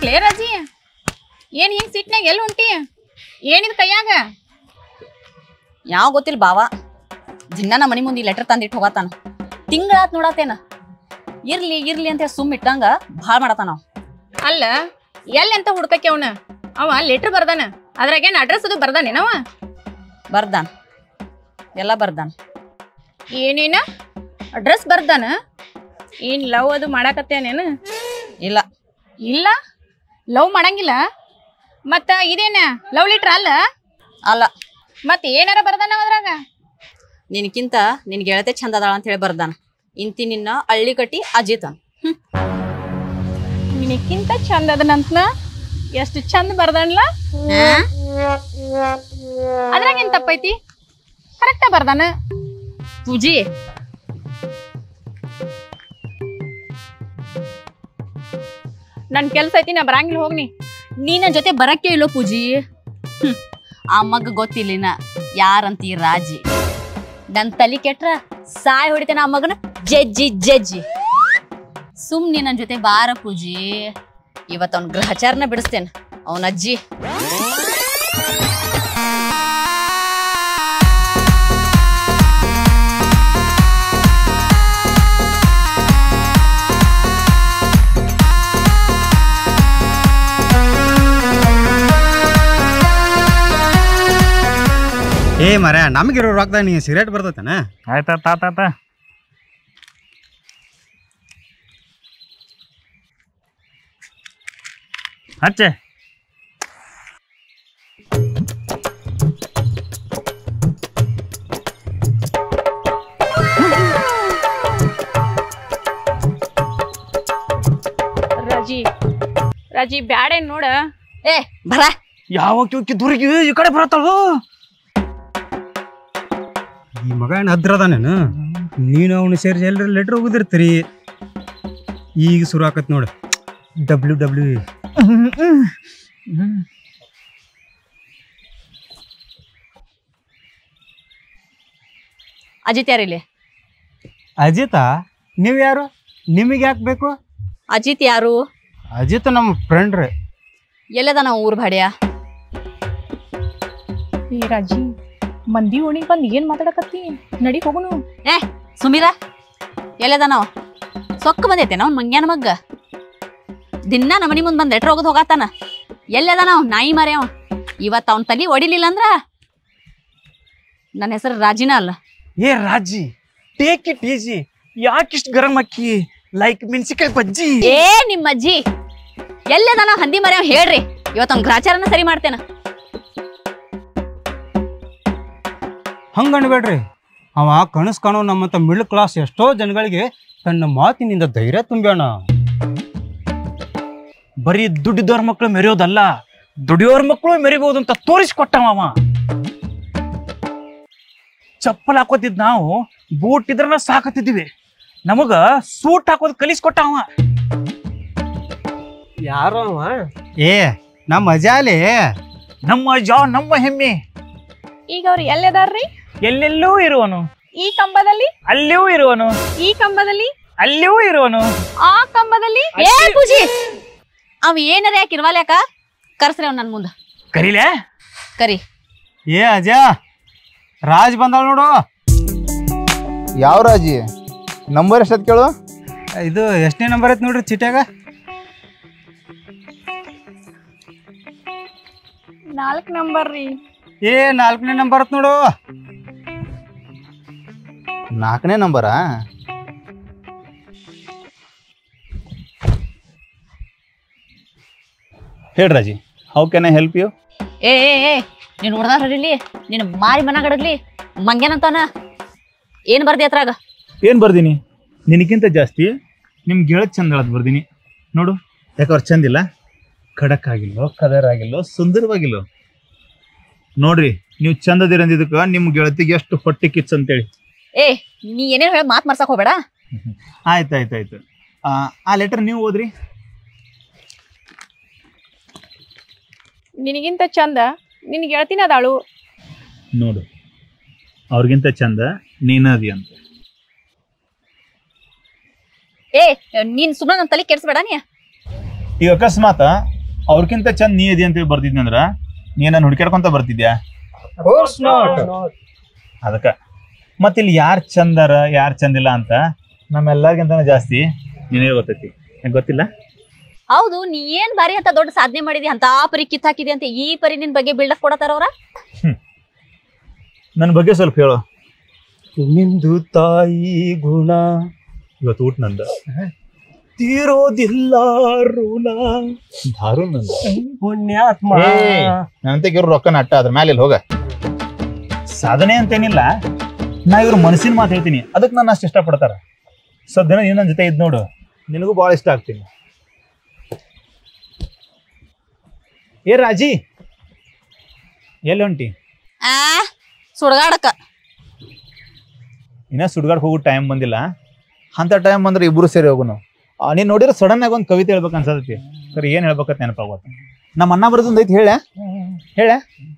ಯಾಕ್ಲೇ ರಾಜಿ ಏನ್ ಹಿಂಗ್ ಸಿಟ್ನಾಗ ಎಲ್ಲಿ ಹೊಂಟಿ ಏನಿದ್ ಕೈಯಾಗ ಯಾವ ಗೊತ್ತಿಲ್ಲ ಬಾವ ದಿನ ನಮ್ಮ ಮನೆ ಮುಂದೆ ಲೆಟರ್ ತಂದಿಟ್ಟು ಹೋಗತಾನ ತಿಂಗಳಾತ್ ನೋಡತ್ತೇನ ಇರ್ಲಿ ಇರ್ಲಿ ಅಂತ ಸುಮ್ ಇಟ್ಟಂಗ ಭಾಳ ಮಾಡತಾನ ಅವ ಅಲ್ಲ ಎಲ್ಲಿ ಅಂತ ಹುಡ್ಕಕ್ಕೆ ಅವನ ಅವ ಲೆಟರ್ ಬರ್ದಾನ ಅದ್ರಾಗೇನ್ ಅಡ್ರೆಸ್ ಅದು ಬರ್ದಾನೇನವ ಬರ್ದಾನ ಎಲ್ಲ ಬರ್ದಾನ ಏನೇನ ಅಡ್ರೆಸ್ ಬರ್ದಾನ ಏನ್ ಲವ್ ಅದು ಮಾಡಾಕತ್ತೇನೇನು ಇಲ್ಲ ಇಲ್ಲ ಲವ್ ಮಾಡಂಗಿಲ್ಲ ಮತ್ತ ಇದೇನ ಲವ್ ಲೆಟರ್ ಅಲ್ಲ ಅಲ್ಲ ಮತ್ತ ಏನಾರ ಬರ್ದಾನ ಅದ್ರಾಗ ನಿನಕಿಂತ ನಿನ್ ಗೆಳತೆ ಚಂದ ಅದಾಳ ಅಂತ ಹೇಳಿ ಬರ್ದಾನ ಇಂತಿ ನಿನ್ನ ಹಳ್ಳಿ ಕಟ್ಟಿ ಅಜಿತ ಹ್ಮ್ ನಿನಕ್ಕಿಂತ ಚಂದ ಅದನಂತ ಎಷ್ಟು ಚಂದ ಬರ್ದಾನ್ಲ ಅದ್ರಾಗ ಏನ್ ತಪ್ಪೈತಿ ಕರೆಕ್ಟ ಬರ್ದಾನ ಪೂಜಿ ನನ್ ಕೆಲ್ಸ ಐತಿ ನಾ ಬರಂಗಿಲ್ಲ ಹೋಗ್ನಿ ನೀ ನನ್ ಜೊತೆ ಬರಕ್ಕೆ ಇಲ್ಲೋ ಪೂಜಿ ಹ್ಮ್. ಆ ಮಗ ಗೊತ್ತಿಲ್ಲಿನ ಯಾರಂತ ಈ ರಾಜಿ ನನ್ ತಲಿ ಕೆಟ್ರ ಸಾಯ್ ಹೊಡಿತೇನ ಆ ಮಗನ ಜಜ್ಜಿ ಜಜ್ಜಿ ಸುಮ್ ನೀ ನನ್ ಜೊತೆ ಬಾರ ಪೂಜಿ ಇವತ್ ಅವ್ನ ಗ್ರಹಚಾರನ ಬಿಡಿಸ್ತೇನೆ ಅವನ ಅಜ್ಜಿ ಏ ಮರ ನಮಗಿರೋ ರೊಕ್ಕದಾಗ ನೀ ಸಿಗರೇಟ್ ಬರ್ತೈತನ ಆಯ್ತಾ ತಾತ ಆತ ಹಚ್ಚೆ ರಾಜಿ ರಾಜಿ ಬ್ಯಾಡೇನ್ ನೋಡ ಏ ಬರ ಯಾವ ಕಿಕ್ಕಿ ದುರ್ಗಿ ಈ ಕಡೆ ಬರತ್ತಳು ಈ ಮಗ ಏನು ಅದ್ರದಾನೇನು ನೀನು ಅವನು ಸೇರಿ ಎಲ್ಲರ ಲೆಟ್ರ್ ಹೋಗುದಿರ್ತೀರಿ ಈಗ ಶುರು ಆಕತ್ ನೋಡು ಡಬ್ಲ್ಯೂ ಡಬ್ಲ್ಯೂ ಅಜಿತ್ ಯಾರಿಲ್ಲಿ ಅಜಿತ ನೀವು ಯಾರು ನಿಮಗೆ ಯಾಕೆ ಬೇಕು ಅಜಿತ್ ಯಾರು ಅಜಿತ್ ನಮ್ಮ ಫ್ರೆಂಡ್ ರೀ ಎಲ್ಲದ ನಾವು ಊರ್ ಭಾಡ್ಯ ಈ ರಾಜಿ ಮಂದಿ ಓಣಿಗ್ ಬಂದ್ ಏನ್ ಮಾತಾಡಕತ್ತಿ ನಡಿ ಹೋಗುನು ಏ ಸುಮೀರ ಎಲ್ಲದ ನಾವು ಸೊಕ್ಕ ಬಂದೈತೆ ನಾವು ಮಂಗ್ಯಾನ ಮಗ್ಗ ದಿನ ನಮ್ಮ ಮನಿ ಮುಂದೆ ಬಂದು ಲೆಟ್ರ್ ಹೋಗೋದು ಹೋಗತ್ತಾನ ಎಲ್ಲದ ನಾವು ನಾಯಿ ಮಾರಿ ಅವ ಇವತ್ತು ಅವನ ತಲಿ ಹೊಡಿಲಿಲ್ಲ ಅಂದ್ರ ನನ್ನ ಹೆಸರು ರಾಜಿನ ಅಲ್ಲ ಏ ರಾಜಿ ಟೇಕ್ ಇಟ್ ಈಜಿ ಯಾಕಿಷ್ಟು ಗರಂ ಅಕ್ಕಿ ಲೈಕ್ ಮೆಣಸಿಕಾಯಿ ಬಜ್ಜಿ ಏ ನಿಮ್ಮ ಅಜ್ಜಿ ಎಲ್ಲದ ನಾವು ಹಂದಿ ಮರಿ ಹೇಳ್ರಿ ಇವತ್ತು ಅವ್ನ ಗ್ರಾಚಾರನ ಸರಿ ಮಾಡ್ತೇನ ಹಂಗೆ ಅನ್ಬೇಡ್ರಿ ಅವ ಕನಸು ಕಾಣೋ ನಮ್ಮಂತ ಮಿಡ್ಲ್ ಕ್ಲಾಸ್ ಎಷ್ಟೋ ಜನಗಳಿಗೆ ತನ್ನ ಮಾತಿನಿಂದ ಧೈರ್ಯ ತುಂಬ್ಯಾಣ ಬರೀ ದುಡ್ಡಿದವ್ರ ಮಕ್ಕಳು ಮೆರೆಯೋದಲ್ಲ ದುಡಿಯೋರ್ ಮಕ್ಕಳು ಮೆರಿಬಹುದು ಅಂತ ತೋರಿಸ್ಕೊಟ್ಟವ ಅವ ಚಪ್ಪಲ್ ಹಾಕೋತಿದ್ ನಾವು ಬೂಟ್ ಇದ್ರ ಸಾಕತ್ತಿದ್ವಿ ನಮಗ ಸೂಟ್ ಹಾಕೋದ್ ಕಲಿಸ್ಕೊಟ್ಟ ಅವ ಯಾರೋ ಅವ ಏ ನಮ್ಮ ಅಜಾಲಿ ನಮ್ಮ ಜಾ ನಮ್ಮ ಹೆಮ್ಮೆ ಈಗ ಅವ್ರು ಎಲ್ಲದಾರ್ರಿ ಎಲ್ಲೆಲ್ಲೂ ಇರುವನು ಈ ಕಂಬದಲ್ಲಿ ಅಲ್ಲಿಯೂ ಇರುವನು ಈ ಕಂಬದಲ್ಲಿ ಅಲ್ಲಿಯೂ ಇರುವನು ಆ ಕಂಬದಲ್ಲಿ ಏ ಪೂಜಿ ಅವ ಏನಾರ ಯಾಕೆ ಇರ್ವಾಲ ಯಾಕ ಕರ್ಸ್ರಿ ಅವ್ನ ನನ್ ಮುಂದ ಕರೀಲೆ ಕರಿ ಏ ಅಜ ರಾಜ್ ಬಂದಾಳ ನೋಡು ಯಾವ ರಾಜಿ ನಂಬರ್ ಎಷ್ಟದ್ ಕೇಳು ಇದು ಎಷ್ಟನೇ ನಂಬರ್ ಐತಿ ನೋಡ್ರಿ ಚೀಟ್ಯಾಗ ನಾಲ್ಕ್ ನಂಬರ್ ರೀ ಏ ನಾಲ್ಕನೇ ನಂಬರ್ ಐತ್ ನೋಡು ನಾಲ್ಕನೇ ನಂಬರಾ ಹೇಳಿ Raji how can I help you ಏ ಏ ಏ ನೀನು ಹೊಡೆದಾರ ಇಲ್ಲಿ ನಿನ್ನ ಮಾರಿ ಮನ ಗಡಗ್ಲಿ ಮಂಗ್ಯಾನಂತಾನ ಏನ್ ಬರ್ದಿ ಅದ್ರಾಗ ಏನ್ ಬರ್ದೀನಿ ನಿನಗಿಂತ ಜಾಸ್ತಿ ನಿಮ್ ಗೆಳತ್ ಚಂದ ಹೇಳದ್ ಬರ್ದೀನಿ ನೋಡು ಯಾಕೆ ಅವ್ರು ಚಂದಿಲ್ಲ ಖಡಕ್ ಆಗಿಲ್ಲೋ ಕದರ್ ಆಗಿಲ್ಲೋ ಸುಂದರವಾಗಿಲ್ಲೋ ನೋಡ್ರಿ ನೀವು ಚಂದದಿರ ಅಂದಿದ್ದಕ್ಕ ನಿಮ್ ಗೆಳತಿಗೆ ಎಷ್ಟು ಹೊಟ್ಟೆ ಕಿಚ್ಚ ಅಂತೇಳಿ ಏ ನೀ ಏನೇನು ಹೇಳಿ ಮಾತ್ ಮರ್ಸಕ್ ಹೋಗ್ಬೇಡ ಆಯ್ತು ಆಯ್ತು ಆಯ್ತು ಆ, ಆ ಲೆಟರ್ ನೀವು ಓದ್ರಿ ನಿನಗಿಂತ ಚಂದ ನಿನ್ ಗೆಳತಿನ ಅದಾಳು ನೋಡು ಅವ್ರಿಗಿಂತ ಚಂದ ನೀನದಿ ಅಂತ ಏ ನೀನ್ ಸುಮ್ಮನೆ ನನ್ನ ತಲೆ ಕೆಡ್ಸ್ಬೇಡ ನೀ ಈಗ ಅಕಸ್ಮಾತ್ ಅವ್ರಕ್ಕಿಂತ ಚಂದ ನೀ ಇದಿ ಅಂತೇಳಿ ಬರ್ತಿದ್ನಿ ಅಂದ್ರ ನೀ ನಾನು ಹುಡ್ಕ್ಯಾಡ್ಕೊಂತ ಬರ್ತಿದ್ಯಾ ಕೋರ್ಸ್ ನಾಟ್ ಅದಕ್ಕ ಮತ್ತೆ ಇಲ್ಲಿ ಯಾರು ಚಂದಾರ ಯಾರು ಚಂದಿಲ್ಲ ಅಂತ ನಮ್ಮೆಲ್ಲರಿಗಿಂತ ಜಾಸ್ತಿ ನಿನಗೆ ಗೊತ್ತೈತಿ ನಿಂಗ್ ಗೊತ್ತಿಲ್ಲ ಹೌದು ನೀ ಏನ್ ಬಾರಿ ಅಂತ ದೊಡ್ಡ ಸಾಧನೆ ಮಾಡಿದಿ ಅಂತ ಆ ಪರಿ ಕಿತ್ ಹಾಕಿದಿ ಅಂತ ಈ ಪರಿ ನಿನ್ ಬಗ್ಗೆ ಬಿಲ್ಡಪ್ ಕೊಡತಾರ ಅವ್ರ ನನ್ನ ಬಗ್ಗೆ ಸ್ವಲ್ಪ ಹೇಳು ನಿಂದು ತಾಯಿ ಗುಣ ಇವತ್ತು ಊಟ ನಂದು ತೀರೋದಿಲ್ಲ ಋಣ ದಾರು ನಂದು ಪುಣ್ಯಾತ್ಮ ನಂತೆ ಇವ್ರು ರೊಕ್ಕ ನಟ್ಟ ಅದ್ರ ಮೇಲೆ ಇಲ್ಲಿ ಹೋಗ ಸಾಧನೆ ಅಂತೇನಿಲ್ಲ ನಾ ಇವ್ರ ಮನಸ್ಸಿನ ಮಾತು ಹೇಳ್ತೀನಿ ಅದಕ್ಕೆ ನಾನು ಅಷ್ಟು ಇಷ್ಟಪಡ್ತಾರ ಸದ್ಯನ ನೀನು ನನ್ನ ಜೊತೆ ಇದ್ ನೋಡು ನಿನಗೂ ಭಾಳ ಇಷ್ಟ ಆಗ್ತೀನಿ ಏ ರಾಜಿ ಎಲ್ಲಿ ಹೊಂಟಿ ಆ ಸುಡ್ಗಾಡಕ ಇನ್ನ ಸುಡ್ಗಾಡ್ ಹೋಗೋ ಟೈಮ್ ಬಂದಿಲ್ಲ ಅಂತ ಟೈಮ್ ಬಂದ್ರೆ ಇಬ್ರು ಸೇರಿ ಹೋಗುನು ನೀನು ನೋಡಿದ್ರೆ ಸಡನ್ ಆಗಿ ಒಂದು ಕವಿತೆ ಹೇಳ್ಬೇಕು ಅನ್ಸತೈತಿ ಸರಿ ಏನು ಹೇಳ್ಬೇಕಂತ ನೆನಪಾಗೋದು ನಮ್ಮ ಅಣ್ಣ ಬರೋದೊಂದು ಐತಿ ಹೇಳ ಹೇಳ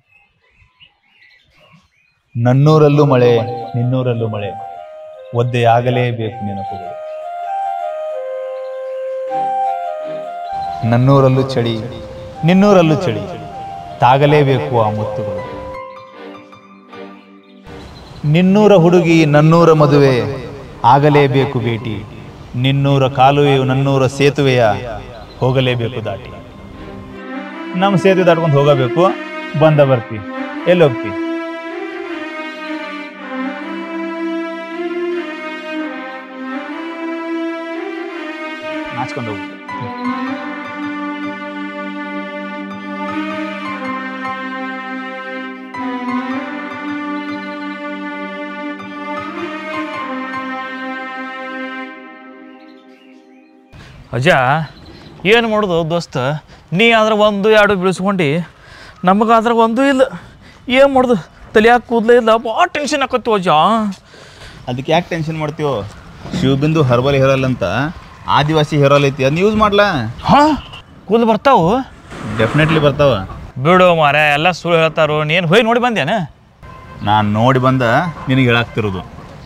ನನ್ನೂರಲ್ಲೂ ಮಳೆ ನಿನ್ನೂರಲ್ಲೂ ಮಳೆ ಒದ್ದೆ ಆಗಲೇಬೇಕು ನೆನಪುಗಳು ನನ್ನೂರಲ್ಲೂ ಚಳಿ ನಿನ್ನೂರಲ್ಲೂ ಚಳಿ ತಾಗಲೇಬೇಕು ಆ ಮುತ್ತುಗಳು ನಿನ್ನೂರ ಹುಡುಗಿ ನನ್ನೂರ ಮದುವೆ ಆಗಲೇಬೇಕು ಭೇಟಿ ನಿನ್ನೂರ ಕಾಲುವೆಯು ನನ್ನೂರ ಸೇತುವೆಯ ಹೋಗಲೇಬೇಕು ದಾಟಿ ನಮ್ಮ ಸೇತುವೆ ದಾಟ್ಕೊಂಡು ಹೋಗಬೇಕು ಬಂದ ಬರ್ತಿ ಎಲ್ಲಿ ಹೋಗ್ತಿ ನಾಚ್ಕೊಂಡು ಹೋಗ್ತಿ ಅಜ್ಜ ಏನು ಮಾಡೋದು ದೋಸ್ತ ನೀ ಆದ್ರೆ ಒಂದು ಎರಡು ಬೀಳಿಸ್ಕೊಂಡು ನಮಗಾದ್ರೆ ಒಂದು ಇಲ್ಲ ಏನು ಮಾಡೋದು ತಲೆಯಾಗ ಕೂದಲೇ ಇಲ್ಲ ಭಾಳ ಟೆನ್ಷನ್ ಆಕತ್ತು ಅಜ್ಜ ಅದಕ್ಕೆ ಯಾಕೆ ಟೆನ್ಷನ್ ಮಾಡ್ತೀವೋ ಶಿವಬಿಂದು ಹರ್ಬಲ್ ಹೇರ್ ಆಯಿಲ್ ಅಂತ ಆದಿವಾಸಿ ಹೇರ್ ಆಯಿಲ್ ಐತಿ ಅದನ್ನ ಯೂಸ್ ಮಾಡ್ಲಾ ಹಾಂ ಕೂದಲು ಬರ್ತಾವು ಡೆಫಿನೆಟ್ಲಿ ಬರ್ತಾವ ಬಿಡು ಮಾರ ಎಲ್ಲ ಸುಳ್ಳು ಹೇಳ್ತಾರೋ ನೀನು ಹೋಗಿ ನೋಡಿ ಬಂದೇನ ನಾನು ನೋಡಿ ಬಂದ ನಿನಗೆ ಹೇಳಾಕ್ತಿರೋದು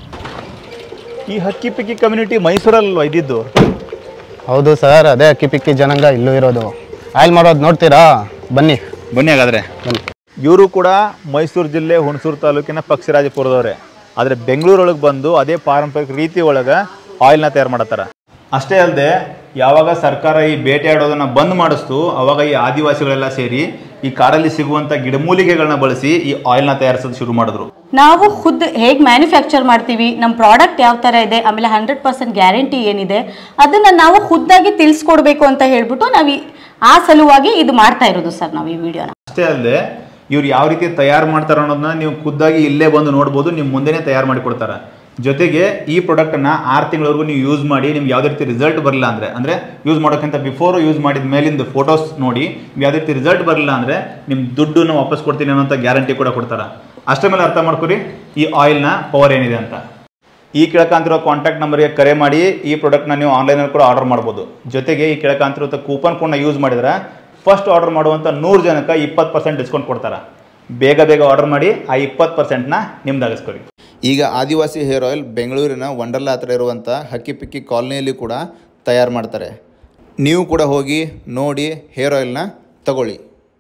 ಈ ಹಕ್ಕಿ ಪಿಕ್ಕಿ ಕಮ್ಯುನಿಟಿ ಮೈಸೂರಲ್ವಾ ಇದ್ದಿದ್ದು ಹೌದು ಸರ್ ಅದೇ ಅಕ್ಕಿ ಪಿಕ್ಕಿ ಜನಾಂಗ ಇಲ್ಲೂ ಇರೋದು ಆಯ್ಲ್ ಮಾಡೋದು ನೋಡ್ತೀರಾ ಬನ್ನಿ ಬನ್ನಿ ಹಾಗಾದ್ರೆ ಇವರು ಕೂಡ ಮೈಸೂರು ಜಿಲ್ಲೆ ಹುಣಸೂರು ತಾಲೂಕಿನ ಪಕ್ಷಿರಾಜಪುರದವ್ರೆ ಆದರೆ ಬೆಂಗಳೂರೊಳಗೆ ಬಂದು ಅದೇ ಪಾರಂಪರಿಕ ರೀತಿ ಒಳಗೆ ಆಯಿಲ್ನ ತಯಾರು ಮಾಡತ್ತಾರ ಅಷ್ಟೇ ಅಲ್ಲದೆ ಯಾವಾಗ ಸರ್ಕಾರ ಈ ಬೇಟೆಯಾಡೋದನ್ನ ಬಂದ್ ಮಾಡಿಸ್ತು ಅವಾಗ ಈ ಆದಿವಾಸಿಗಳೆಲ್ಲ ಸೇರಿ ಈ ಕಾಡಲ್ಲಿ ಸಿಗುವಂಥ ಗಿಡಮೂಲಿಕೆಗಳನ್ನ ಬಳಸಿ ಈ ಆಯಿಲ್ನ ತಯಾರಿಸೋದು ಶುರು ಮಾಡಿದ್ರು ನಾವು ಖುದ್ ಹೇಗೆ ಮ್ಯಾನುಫ್ಯಾಕ್ಚರ್ ಮಾಡ್ತೀವಿ ನಮ್ಮ ಪ್ರಾಡಕ್ಟ್ ಯಾವ ಥರ ಇದೆ ಆಮೇಲೆ ಹಂಡ್ರೆಡ್ ಪರ್ಸೆಂಟ್ ಗ್ಯಾರಂಟಿ ಏನಿದೆ ಅದನ್ನು ನಾವು ಖುದ್ದಾಗಿ ತಿಳಿಸ್ಕೊಡ್ಬೇಕು ಅಂತ ಹೇಳ್ಬಿಟ್ಟು ನಾವು ಈ- ಆ ಸಲುವಾಗಿ ಇದು ಮಾಡ್ತಾ ಇರೋದು ಸರ್ ನಾವು ಈ ವಿಡಿಯೋನ ಅಷ್ಟೇ ಅಲ್ಲದೆ ಇವ್ರು ಯಾವ ರೀತಿ ತಯಾರು ಮಾಡ್ತಾರೆ ಅನ್ನೋದನ್ನ ನೀವು ಖುದ್ದಾಗಿ ಇಲ್ಲೇ ಬಂದು ನೋಡ್ಬೋದು ನಿಮ್ಮ ಮುಂದೆನೇ ತಯಾರು ಮಾಡಿ ಕೊಡ್ತಾರೆ ಜೊತೆಗೆ ಈ ಪ್ರಾಡಕ್ಟನ್ನ ಆರು ತಿಂಗಳವರೆಗೂ ನೀವು ಯೂಸ್ ಮಾಡಿ ನಿಮ್ಗೆ ಯಾವುದೇ ರೀತಿ ರಿಸಲ್ಟ್ ಬರಲಿಲ್ಲ ಅಂದರೆ ಅಂದರೆ ಯೂಸ್ ಮಾಡೋಕ್ಕಿಂತ ಬಿಫೋರ್ ಯೂಸ್ ಮಾಡಿದ ಮೇಲಿಂದ ಫೋಟೋಸ್ ನೋಡಿ ನಿಮ್ಗೆ ಯಾವುದೇ ರೀತಿ ರಿಸಲ್ಟ್ ಬರಲಿಲ್ಲ ಅಂದರೆ ನಿಮ್ಮ ದುಡ್ಡನ್ನು ವಾಪಸ್ ಕೊಡ್ತೀನಿ ಅನ್ನೋಂಥ ಗ್ಯಾರಂಟಿ ಕೂಡ ಕೊಡ್ತಾರೆ ಅಷ್ಟೇ ಮೇಲೆ ಅರ್ಥ ಮಾಡ್ಕೊರಿ ಈ ಆಯಿಲ್ನ ಪವರ್ ಏನಿದೆ ಅಂತ ಈ ಕೆಳಕಂತಿರೋ ಕಾಂಟ್ಯಾಕ್ಟ್ ನಂಬರ್ಗೆ ಕರೆ ಮಾಡಿ ಈ ಪ್ರಾಡಕ್ಟ್ನ ನೀವು ಆನ್ಲೈನಲ್ಲಿ ಕೂಡ ಆರ್ಡರ್ ಮಾಡ್ಬೋದು ಜೊತೆಗೆ ಈ ಕೆಳಕಂತಿರೋ ಕೂಪನ್ ಕೋಡ್ನ ಯೂಸ್ ಮಾಡಿದ್ರೆ ಫಸ್ಟ್ ಆರ್ಡರ್ ಮಾಡುವಂಥ ನೂರು ಜನಕ್ಕೆ ಇಪ್ಪತ್ತು ಪರ್ಸೆಂಟ್ ಡಿಸ್ಕೌಂಟ್ ಕೊಡ್ತಾರೆ ಬೇಗ ಬೇಗ ಆರ್ಡರ್ ಮಾಡಿ ಆ ಇಪ್ಪತ್ತು ಪರ್ಸೆಂಟ್ನ ನಿಮ್ದಾಗಿಸ್ಕೊರಿ ಈಗ ಆದಿವಾಸಿ ಹೇರ್ ಆಯಿಲ್ ಬೆಂಗಳೂರಿನ ವಂಡರ್ಲಾ ಹತ್ರ ಇರುವಂಥ ಹಕ್ಕಿ ಪಿಕ್ಕಿ ಕಾಲನಿಯಲ್ಲಿ ಕೂಡ ತಯಾರು ಮಾಡ್ತಾರೆ ನೀವು ಕೂಡ ಹೋಗಿ ನೋಡಿ ಹೇರ್ ಆಯಿಲ್ನ ತಗೊಳ್ಳಿ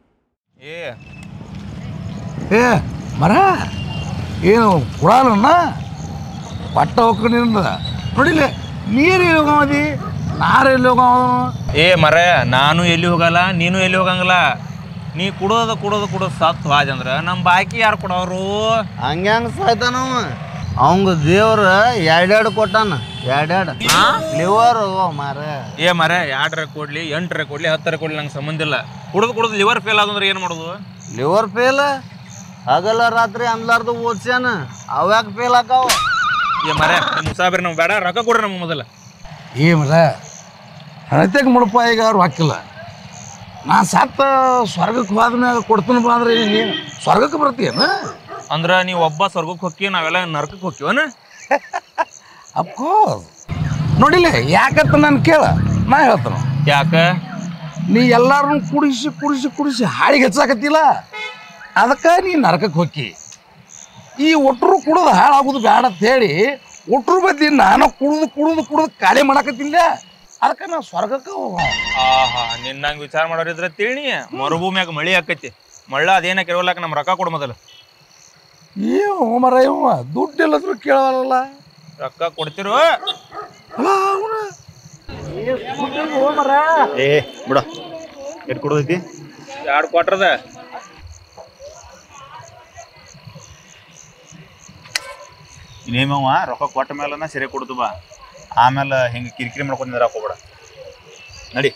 ಏ ಮರ ಏನು ಕುರಾಲನ್ನ ಪಟ್ಟ ಹೋಗ್ಕೊಂಡಿರಂದ ನೋಡಿಲ್ಲ ನೀರು ಎಲ್ಲಿ ಹೋಗಮದಿ ನಾರು ಎಲ್ಲಿ ಹೋಗವ ಏ ಮರ ನಾನು ಎಲ್ಲಿ ಹೋಗಲ್ಲ ನೀನು ಎಲ್ಲಿ ಹೋಗಂಗಿಲ್ಲ ನೀ ಕುಡೋದು ಕುಡೋದು ಕುಡೋದು ಸತ್ತು ಹಾಜಂದ್ರ ನಮ್ಮ ಬಾಕಿ ಯಾರು ಕೊಡೋರು ಹಂಗೆ ಹಂಗೆ ಸಾಯ್ತಾನವ ಅವಂಗ ದೇವ್ರ ಎರಡೆರಡು ಕೊಟ್ಟಾನ ಎರಡೆರಡು ಲಿವರ್ ಮಾರ ಏ ಮರ ಎರಡರ ಕೊಡ್ಲಿ ಎಂಟರ ಕೊಡ್ಲಿ ಹತ್ತರ ಕೊಡ್ಲಿ ನಂಗೆ ಸಂಬಂಧ ಇಲ್ಲ ಕುಡೋದು ಕುಡೋದು ಲಿವರ್ ಫೇಲ್ ಆದಂದ್ರೆ ಏನು ಮಾಡೋದು ಲಿವರ್ ಫೇಲ್ ಹಗಲ ರಾತ್ರಿ ಅನ್ಲಾರ್ದು ಓದ್ಸ್ಯಾನ ಅವ್ಯಾಕೆ ಫೇಲ್ ಆಕಾವ ಏ ಮರ ಮುಸಾಬರಿ ನಾವು ಬೇಡ ರೊಕ್ಕ ಕೊಡ್ರಿ ನಮ್ಗೆ ಮೊದಲ ಏ ಮರ ಹಣತೆಗೆ ಮುಡಪ ಈಗ ಅವ್ರು ಹಾಕಿಲ್ಲ ನಾನು ಸತ್ತ ಸ್ವರ್ಗಕ್ಕೆ ಹೋದ್ಮ್ಯಾಗ ಕೊಡ್ತೀನಿ ಬಾ ಅಂದ್ರೆ ನೀನು ಸ್ವರ್ಗಕ್ಕೆ ಬರ್ತೀಯನ ಅಂದ್ರ ನೀವು ಒಬ್ಬ ಸ್ವರ್ಗಕ್ಕೆ ಹೋಗಿ ನಾವೆಲ್ಲ ನರಕಕ್ಕೆ ಹೋಗ್ತೀವನ ಅಫ್ಕೋರ್ಸ್ ನೋಡಿಲ್ಲ ಯಾಕಂತ ನಾನು ಕೇಳ ನಾ ಹೇಳ್ತಾನ ಯಾಕ ನೀ ಎಲ್ಲಾರನ್ನು ಕುಡಿಸಿ ಕುಡಿಸಿ ಕುಡಿಸಿ ಹಾಳಿಗೆ ಹೆಚ್ಚಾಕತ್ತಿಲ್ಲ ಅದಕ್ಕೆ ನೀ ನರಕಕ್ಕೆ ಹೋಗಿ ಈ ಒಟ್ಟರು ಕುಡಿದು ಹಾಳಾಗೋದು ಬೇಡ ಅಂತ ಹೇಳಿ ಒಟ್ಟರು ಬದ್ಲಿ ನಾನು ಕುಡಿದು ಕುಡಿದು ಕುಡಿದು ಖಾಲಿ ಮಾಡಕತ್ತಿಲ್ಲ ಅದಕ್ಕೆ ನಾ ಸ್ವರ್ಗಕ್ಕೆ ಹೋಗೋ ಆಹಾ ನಿನ್ನಂಗ್ ವಿಚಾರ ಮಾಡೋರಿದ್ರೆ ತಿಳಿ ಮರುಭೂಮಿಯಾಗ ಮಳಿ ಆಕೈತಿ ಮಳ್ಳ ಅದೇನ ಕೆರವಲಾಕ ನಮ್ ರೊಕ್ಕ ಕೊಡು ಮೊದಲು ಏನು ಮರ ಇವ ದುಡ್ಡು ಎಲ್ಲಾದ್ರೂ ಕೇಳವಲ್ಲ ರೊಕ್ಕ ಕೊಡ್ತಿರು ಏ ಬಿಡ ಎಟ್ ಕೊಡೋದೈತಿ ಎರಡು ಕ್ವಾಟ್ರದ ಇನ್ನೇಮವ ರೊಕ್ಕ ಕೊಟ್ಟ ಮೇಲನ ಸರಿ ಕೊಡ್ತು ಬಾ ಆಮೇಲೆ ಹಿಂಗೆ ಕಿರಿಕಿರಿ ಮಾಡ್ಕೊಂಡು ನಿಂದ್ರಾಕ್ ಹೋಗ್ಬೇಡ ನಡಿ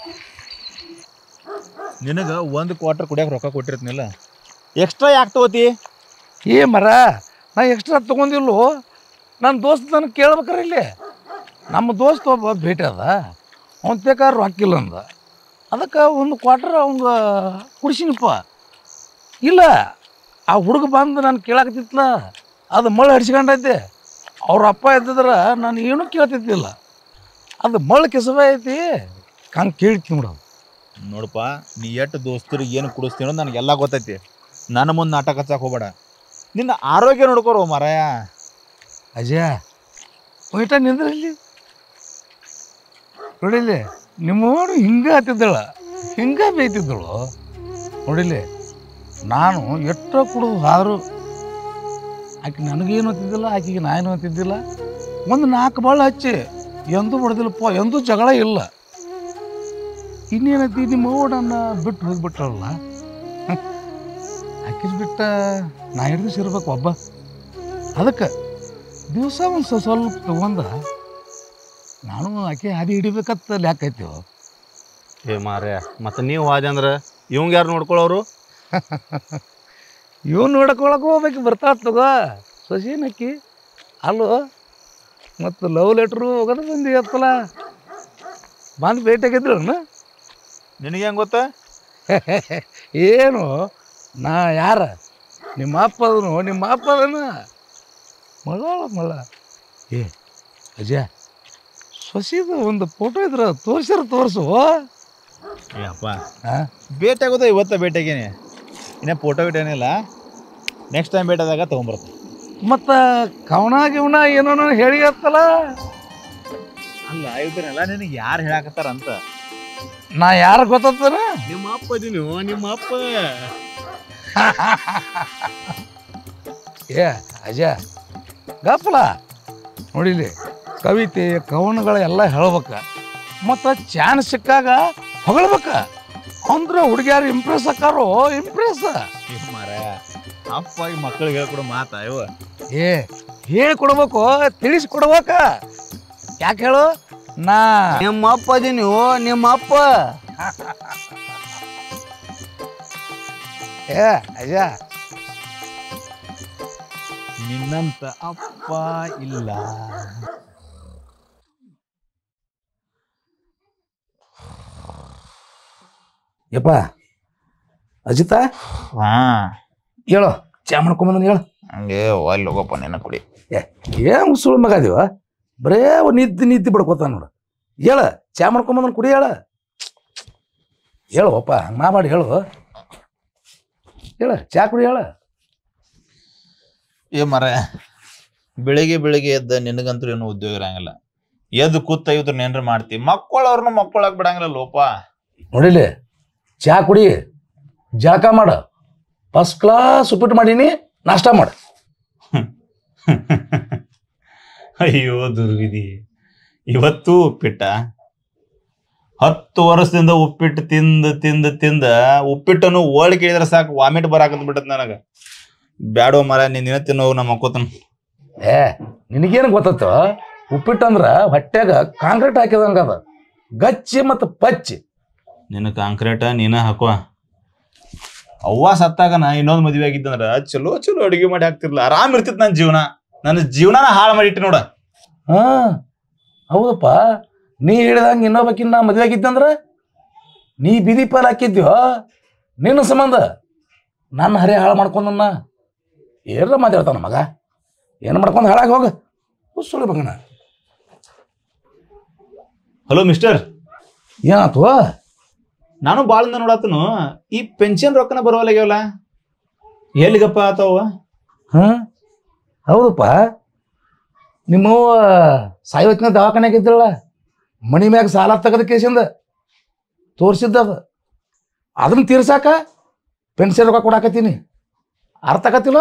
ನಿನಗೆ ಒಂದು ಕ್ವಾರ್ಟರ್ ಕುಡಿಯಕ್ಕೆ ರೊಕ್ಕ ಕೊಟ್ಟಿರ್ತೀನಿಲ್ಲ ಎಕ್ಸ್ಟ್ರಾ ಯಾಕೆ ತಗೋತಿ ಏ ಮರ ನಾ ಎಕ್ಸ್ಟ್ರಾ ತೊಗೊಂದಿಲ್ಲೋ ನನ್ನ ದೋಸ್ತ್ ನನಗೆ ಕೇಳ್ಬೇಕಾರ ಇಲ್ಲಿ ನಮ್ಮ ದೋಸ್ತ್ ಒಬ್ಬ ಭೇಟಿ ಅದ ಅವ್ನ ಬೇಕಾದ್ರೆ ರೊಕ್ಕಿಲ್ಲ ಅಂದ ಅದಕ್ಕೆ ಒಂದು ಕ್ವಾರ್ಟರ್ ಅವಂಗ ಕುಡಿಸಿನಪ್ಪ ಇಲ್ಲ ಆ ಹುಡುಗ ಬಂದು ನಾನು ಕೇಳಾಕತ್ತಿತ್ತಲ್ಲ ಅದು ಮಳೆ ಹಡ್ಸ್ಕೊಂಡೈತೆ ಅವ್ರ ಅಪ್ಪ ಇದ್ದಿದ್ರೆ ನಾನು ಏನೂ ಕೇಳ್ತಿದ್ದಿಲ್ಲ ಅದು ಮಳೆ ಕೆಸವ ಐತಿ ಹಂಗೆ ಕೇಳ್ತೀನಿ ಬಿಡೋದು ನೋಡಪ್ಪ ನೀ ಎಷ್ಟು ದೋಸ್ತರಿಗೆ ಏನು ಕುಡಿಸ್ತೀನೋ ನನಗೆಲ್ಲ ಗೊತ್ತೈತಿ ನನ್ನ ಮುಂದೆ ನಾಟಕ ಹಚ್ಚಕ್ಕೆ ಹೋಗ್ಬೇಡ ನಿನ್ನ ಆರೋಗ್ಯ ನೋಡ್ಕೋರು ಮರಾಯ ಅಜಯ ಹೋಯ್ಟ ನಿಂದ್ರಲ್ಲಿ ನೋಡಿಲ್ಲಿ ನಿಮ್ಮವನು ಹಿಂಗೆ ಹತ್ತಿದ್ದಳ ಹಿಂಗೆ ಬೇಯ್ತಿದ್ದಳು ನೋಡಿಲ್ಲಿ ನಾನು ಎಷ್ಟೋ ಕುಡಿದು ಆದರೂ ಆಕೆ ನನಗೇನು ಅಂತಿದ್ದಿಲ್ಲ ಆಕೆಗೆ ನಾನೇನು ಅಂತಿದ್ದಿಲ್ಲ ಒಂದು ನಾಲ್ಕು ಬಾಳ ಹಚ್ಚಿ ಎಂದೂ ಬಡ್ದಿಲ್ಲಪ್ಪ ಎಂದೂ ಜಗಳ ಇಲ್ಲ ಇನ್ನೇನೈತಿ ನಿಮ್ಮ ಅವ್ವ ನನ್ನ ಬಿಟ್ಟು ಹೋಗ್ಬಿಟ್ರಲ್ಲ ಆಕಿನ ಬಿಟ್ಟ ನಾ ಹಿಡಿದು ಇರ್ಬೇಕು ಒಬ್ಬ ಅದಕ್ಕೆ ದಿವಸ ಒಂದು ಸ್ವ- ಸ್ವಲ್ಪ ತಗೊಂಡ ನಾನು ಆಕೆ ಹಾದಿ ಹಿಡಿಬೇಕತ್ತ ಲ್ಯಾಕ್ ಐತಿವು ಏ ಮಾರ್ಯ ಮತ್ತೆ ನೀವು ಹೋದೆ ಅಂದ್ರೆ ಇವಂಗ ಯಾರು ನೋಡ್ಕೊಳ್ಳೋರು ಇವ್ ನೋಡ್ಕೊಳಕ್ಕೆ ಹೋಗ್ಬೇಕು ಬರ್ತಾಳ ತಗೋ ಸೊಸೇನಕ್ಕಿ ಅಲ್ಲೋ ಮತ್ತು ಲವ್ ಲೆಟ್ರು ಹೋಗೋದು ಬಂದು ಎತ್ತಲ್ಲ ಬಂದು ಭೇಟಿಯಾಗಿದ್ರು ನಿನಗೆ ಹೆಂಗೆ ಗೊತ್ತಾ ಏನು ನಾ ಯಾರ ನಿಮ್ಮ ಅಪ್ಪ ಅದನು ನಿಮ್ಮ ಅಪ್ಪ ಅದನ ಮಳ ಮಳ ಏ ಅಜಯ ಸೊಸಿದು ಒಂದು ಫೋಟೋ ಇದ್ರ ತೋರ್ಸಿರ ತೋರಿಸು ಏ ಅಪ್ಪ ಹಾಂ ಭೇಟಿ ಆಗೋದು ಇವತ್ತ ಭೇಟಿಯಾಗೇನಿ ಇನ್ನೇ ಫೋಟೋ ಏನಿಲ್ಲ ನೆಕ್ಸ್ಟ್ ಟೈಮ್ ಭೇಟಿಯಾದಾಗ ತೊಗೊಂಬರ್ತೀನಿ ಮತ್ತು ಕವನ ಗಿವನ ಏನೋ ಹೇಳಿ ಹತ್ತಲ್ಲ ಅಲ್ಲ ಇವತ್ತೇನೆಲ್ಲ ನಿನಗೆ ಯಾರು ಹೇಳಾಕತ್ತಾರ ಅಂತ ನಾ ಯಾರು ಗೊತ್ತಾನ ನಿಮ್ಮ ಅಪ್ಪ ನೀನು ನಿಮ್ಮ ಅಪ್ಪ ಏ ಅಜಯ ಗಪ್ಪಲ ನೋಡಿಲಿ ಕವಿತೆ ಕವನಗಳ ಎಲ್ಲ ಹೇಳ್ಬೇಕ ಮತ್ತು ಚಾನ್ಸ್ ಸಿಕ್ಕಾಗ ಹೊಗಳ್ಬೇಕ ಅಂದ್ರೆ ಹುಡುಗಿಯಾರು ಇಂಪ್ರೆಸ್ ಆಕಾರೋ ಇಂಪ್ರೆಸ್ ಮಾರ ಅಪ್ಪ ಈ ಮಕ್ಕಳಿಗೆ ಹೇಳ್ಕೊಡೋ ಮಾತಾ ಇವ ಏ ಹೇಳಿ ಕೊಡ್ಬೇಕು ತಿಳಿಸಿ ಕೊಡ್ಬೇಕ ಯಾಕೆ ಹೇಳು ನಾ ನಿಮ್ಮ ಅಪ್ಪ ಅದೀನಿ ನಿಮ್ಮ ಅಪ್ಪ ಏ ಅಜಯ ನಿನ್ನಂತ ಅಪ್ಪ ಇಲ್ಲ ಯಪ್ಪ ಅಜಿತ ಹಾ ಹೇಳು ಚಾ ಮಾಡ್ಕೊಂಬಂದನ್ ಹೇಳು ಹಂಗೆ ಅಲ್ಲಿ ಹೋಗಪ್ಪ ನಿನ್ನ ಕುಡಿ ಏ ಏನು ಸುಳ್ಳು ಮಗ ಅದೀವ ಬರೇ ಒಂದ್ ನಿದ್ದೆ ನಿದ್ದೆ ಬಿಡ್ಕೋತಾನ ನೋಡು ಹೇಳ ಚಾ ಮಾಡ್ಕೊಂಬಂದನ್ ಕುಡಿ ಹೇಳ ಹೇಳು ಅಪ್ಪ ಹಂಗೆ ಮಾಬಾಡಿ ಹೇಳು ಹೇಳ ಚಾ ಕುಡಿ ಹೇಳ ಏ ಮರ ಬೆಳಿಗ್ಗೆ ಬೆಳಿಗ್ಗೆ ಎದ್ದ ನಿನಗಂತೂ ಏನು ಉದ್ಯೋಗ ಇರಂಗಿಲ್ಲ ಎದ್ದು ಕೂತ ಇವ್ರು ಏನ್ರ ಮಾಡ್ತಿ ಮಕ್ಕಳವ್ರನ್ನ ಮಕ್ಕಳಾಗ ಬಿಡಂಗಿಲ್ಲ ಲೋಪ ನೋಡಿಲಿ ಚಾ ಕುಡಿ ಜಳಕ ಮಾಡು ಫಸ್ಟ್ ಕ್ಲಾಸ್ ಉಪ್ಪಿಟ್ಟು ಮಾಡೀನಿ ನಾಷ್ಟ ಮಾಡು ಅಯ್ಯೋ ದುರ್ವಿಧಿ ಇವತ್ತು ಉಪ್ಪಿಟ್ಟ ಹತ್ತು ವರ್ಷದಿಂದ ಉಪ್ಪಿಟ್ಟು ತಿಂದು ತಿಂದು ತಿಂದ ಉಪ್ಪಿಟ್ಟನ್ನು ಓಳ್ ಕೇಳಿದ್ರೆ ಸಾಕು ವಾಮಿಟ್ ಬರಾಕತ್ ಬಿಟ್ಟದ ನನಗ ಬ್ಯಾಡೋ ಮರ ನೀನ್ ದಿನ ತಿನ್ನೋ ನಮ್ಮ ಮಕ್ಕೋತನ ಏ ನಿನಗೇನು ಗೊತ್ತತ್ತು ಉಪ್ಪಿಟ್ಟು ಅಂದ್ರ ಹೊಟ್ಯಾಗ ಕಾಂಕ್ರೀಟ್ ಹಾಕಿದಂಗ ಅದ ಗಚ್ಚಿ ಮತ್ತು ಪಚ್ಚಿ ನಿನ್ನ ಕಾಂಕ್ರೀಟ ನೀನ ಹಾಕುವ ಅವ್ವ ಸತ್ತಾಗ ನಾ ಇನ್ನೊಂದು ಮದುವೆ ಆಗಿದ್ದಂದ್ರ ಚಲೋ ಚಲೋ ಅಡುಗೆ ಮಾಡಿ ಹಾಕ್ತಿರ್ಲ ಆರಾಮ್ ಇರ್ತಿತ್ತು ನನ್ನ ಜೀವನ ನನ್ನ ಜೀವನನ ಹಾಳು ಮಾಡಿಟ್ಟು ನೋಡ ಹಾ ಹೌದಪ್ಪ ನೀ ಹೇಳಿದಂಗೆ ಇನ್ನೊಬ್ಬಕಿನ್ನ ಮದುವೆ ಆಗಿದ್ದಂದ್ರ ನೀ ಬೀದಿ ಪಾಲ್ ಹಾಕಿದ್ಯೋ ನಿನ್ನ ಸಂಬಂಧ ನನ್ನ ಹರಿ ಹಾಳು ಮಾಡ್ಕೊಂಡನ್ನ ಏನಾರ ಮಾತಾಡ್ತಾನ ಮಗ ಏನು ಮಾಡ್ಕೊಂಡು ಹಾಳಾಗಿ ಹೋಗ ಸುಳ್ಳು ಮಗನ ಹಲೋ ಮಿಸ್ಟರ್ ಏನಾತು ನಾನು ಬಾಳಂದ ನೋಡತ್ತನು ಈ ಪೆನ್ಷನ್ ರೊಕ್ಕನ ಬರೋಲ್ಲಾಗ್ಯಾವಲ್ಲ ಎಲ್ಲಿಗಪ್ಪ ಆತವ ಹಾ ಹೌದಪ್ಪ ನಿಮ್ಮವ್ವ ಸಾಯವತ್ತಿನ ದವಾಖಾನೆಗೆ ಇದ್ದಳ ಮನಿ ಮ್ಯಾಗ ಸಾಲ ತೆಗೆದ ಕೇಸಿಂದ ತೋರಿಸಿದ್ದ ಅದು ಅದನ್ನ ತೀರ್ಸಾಕ ಪೆನ್ಷನ್ ರೊಕ್ಕ ಕೊಡಾಕತ್ತೀನಿ ಅರ್ಥ ಆಗತ್ತಿಲ್ಲ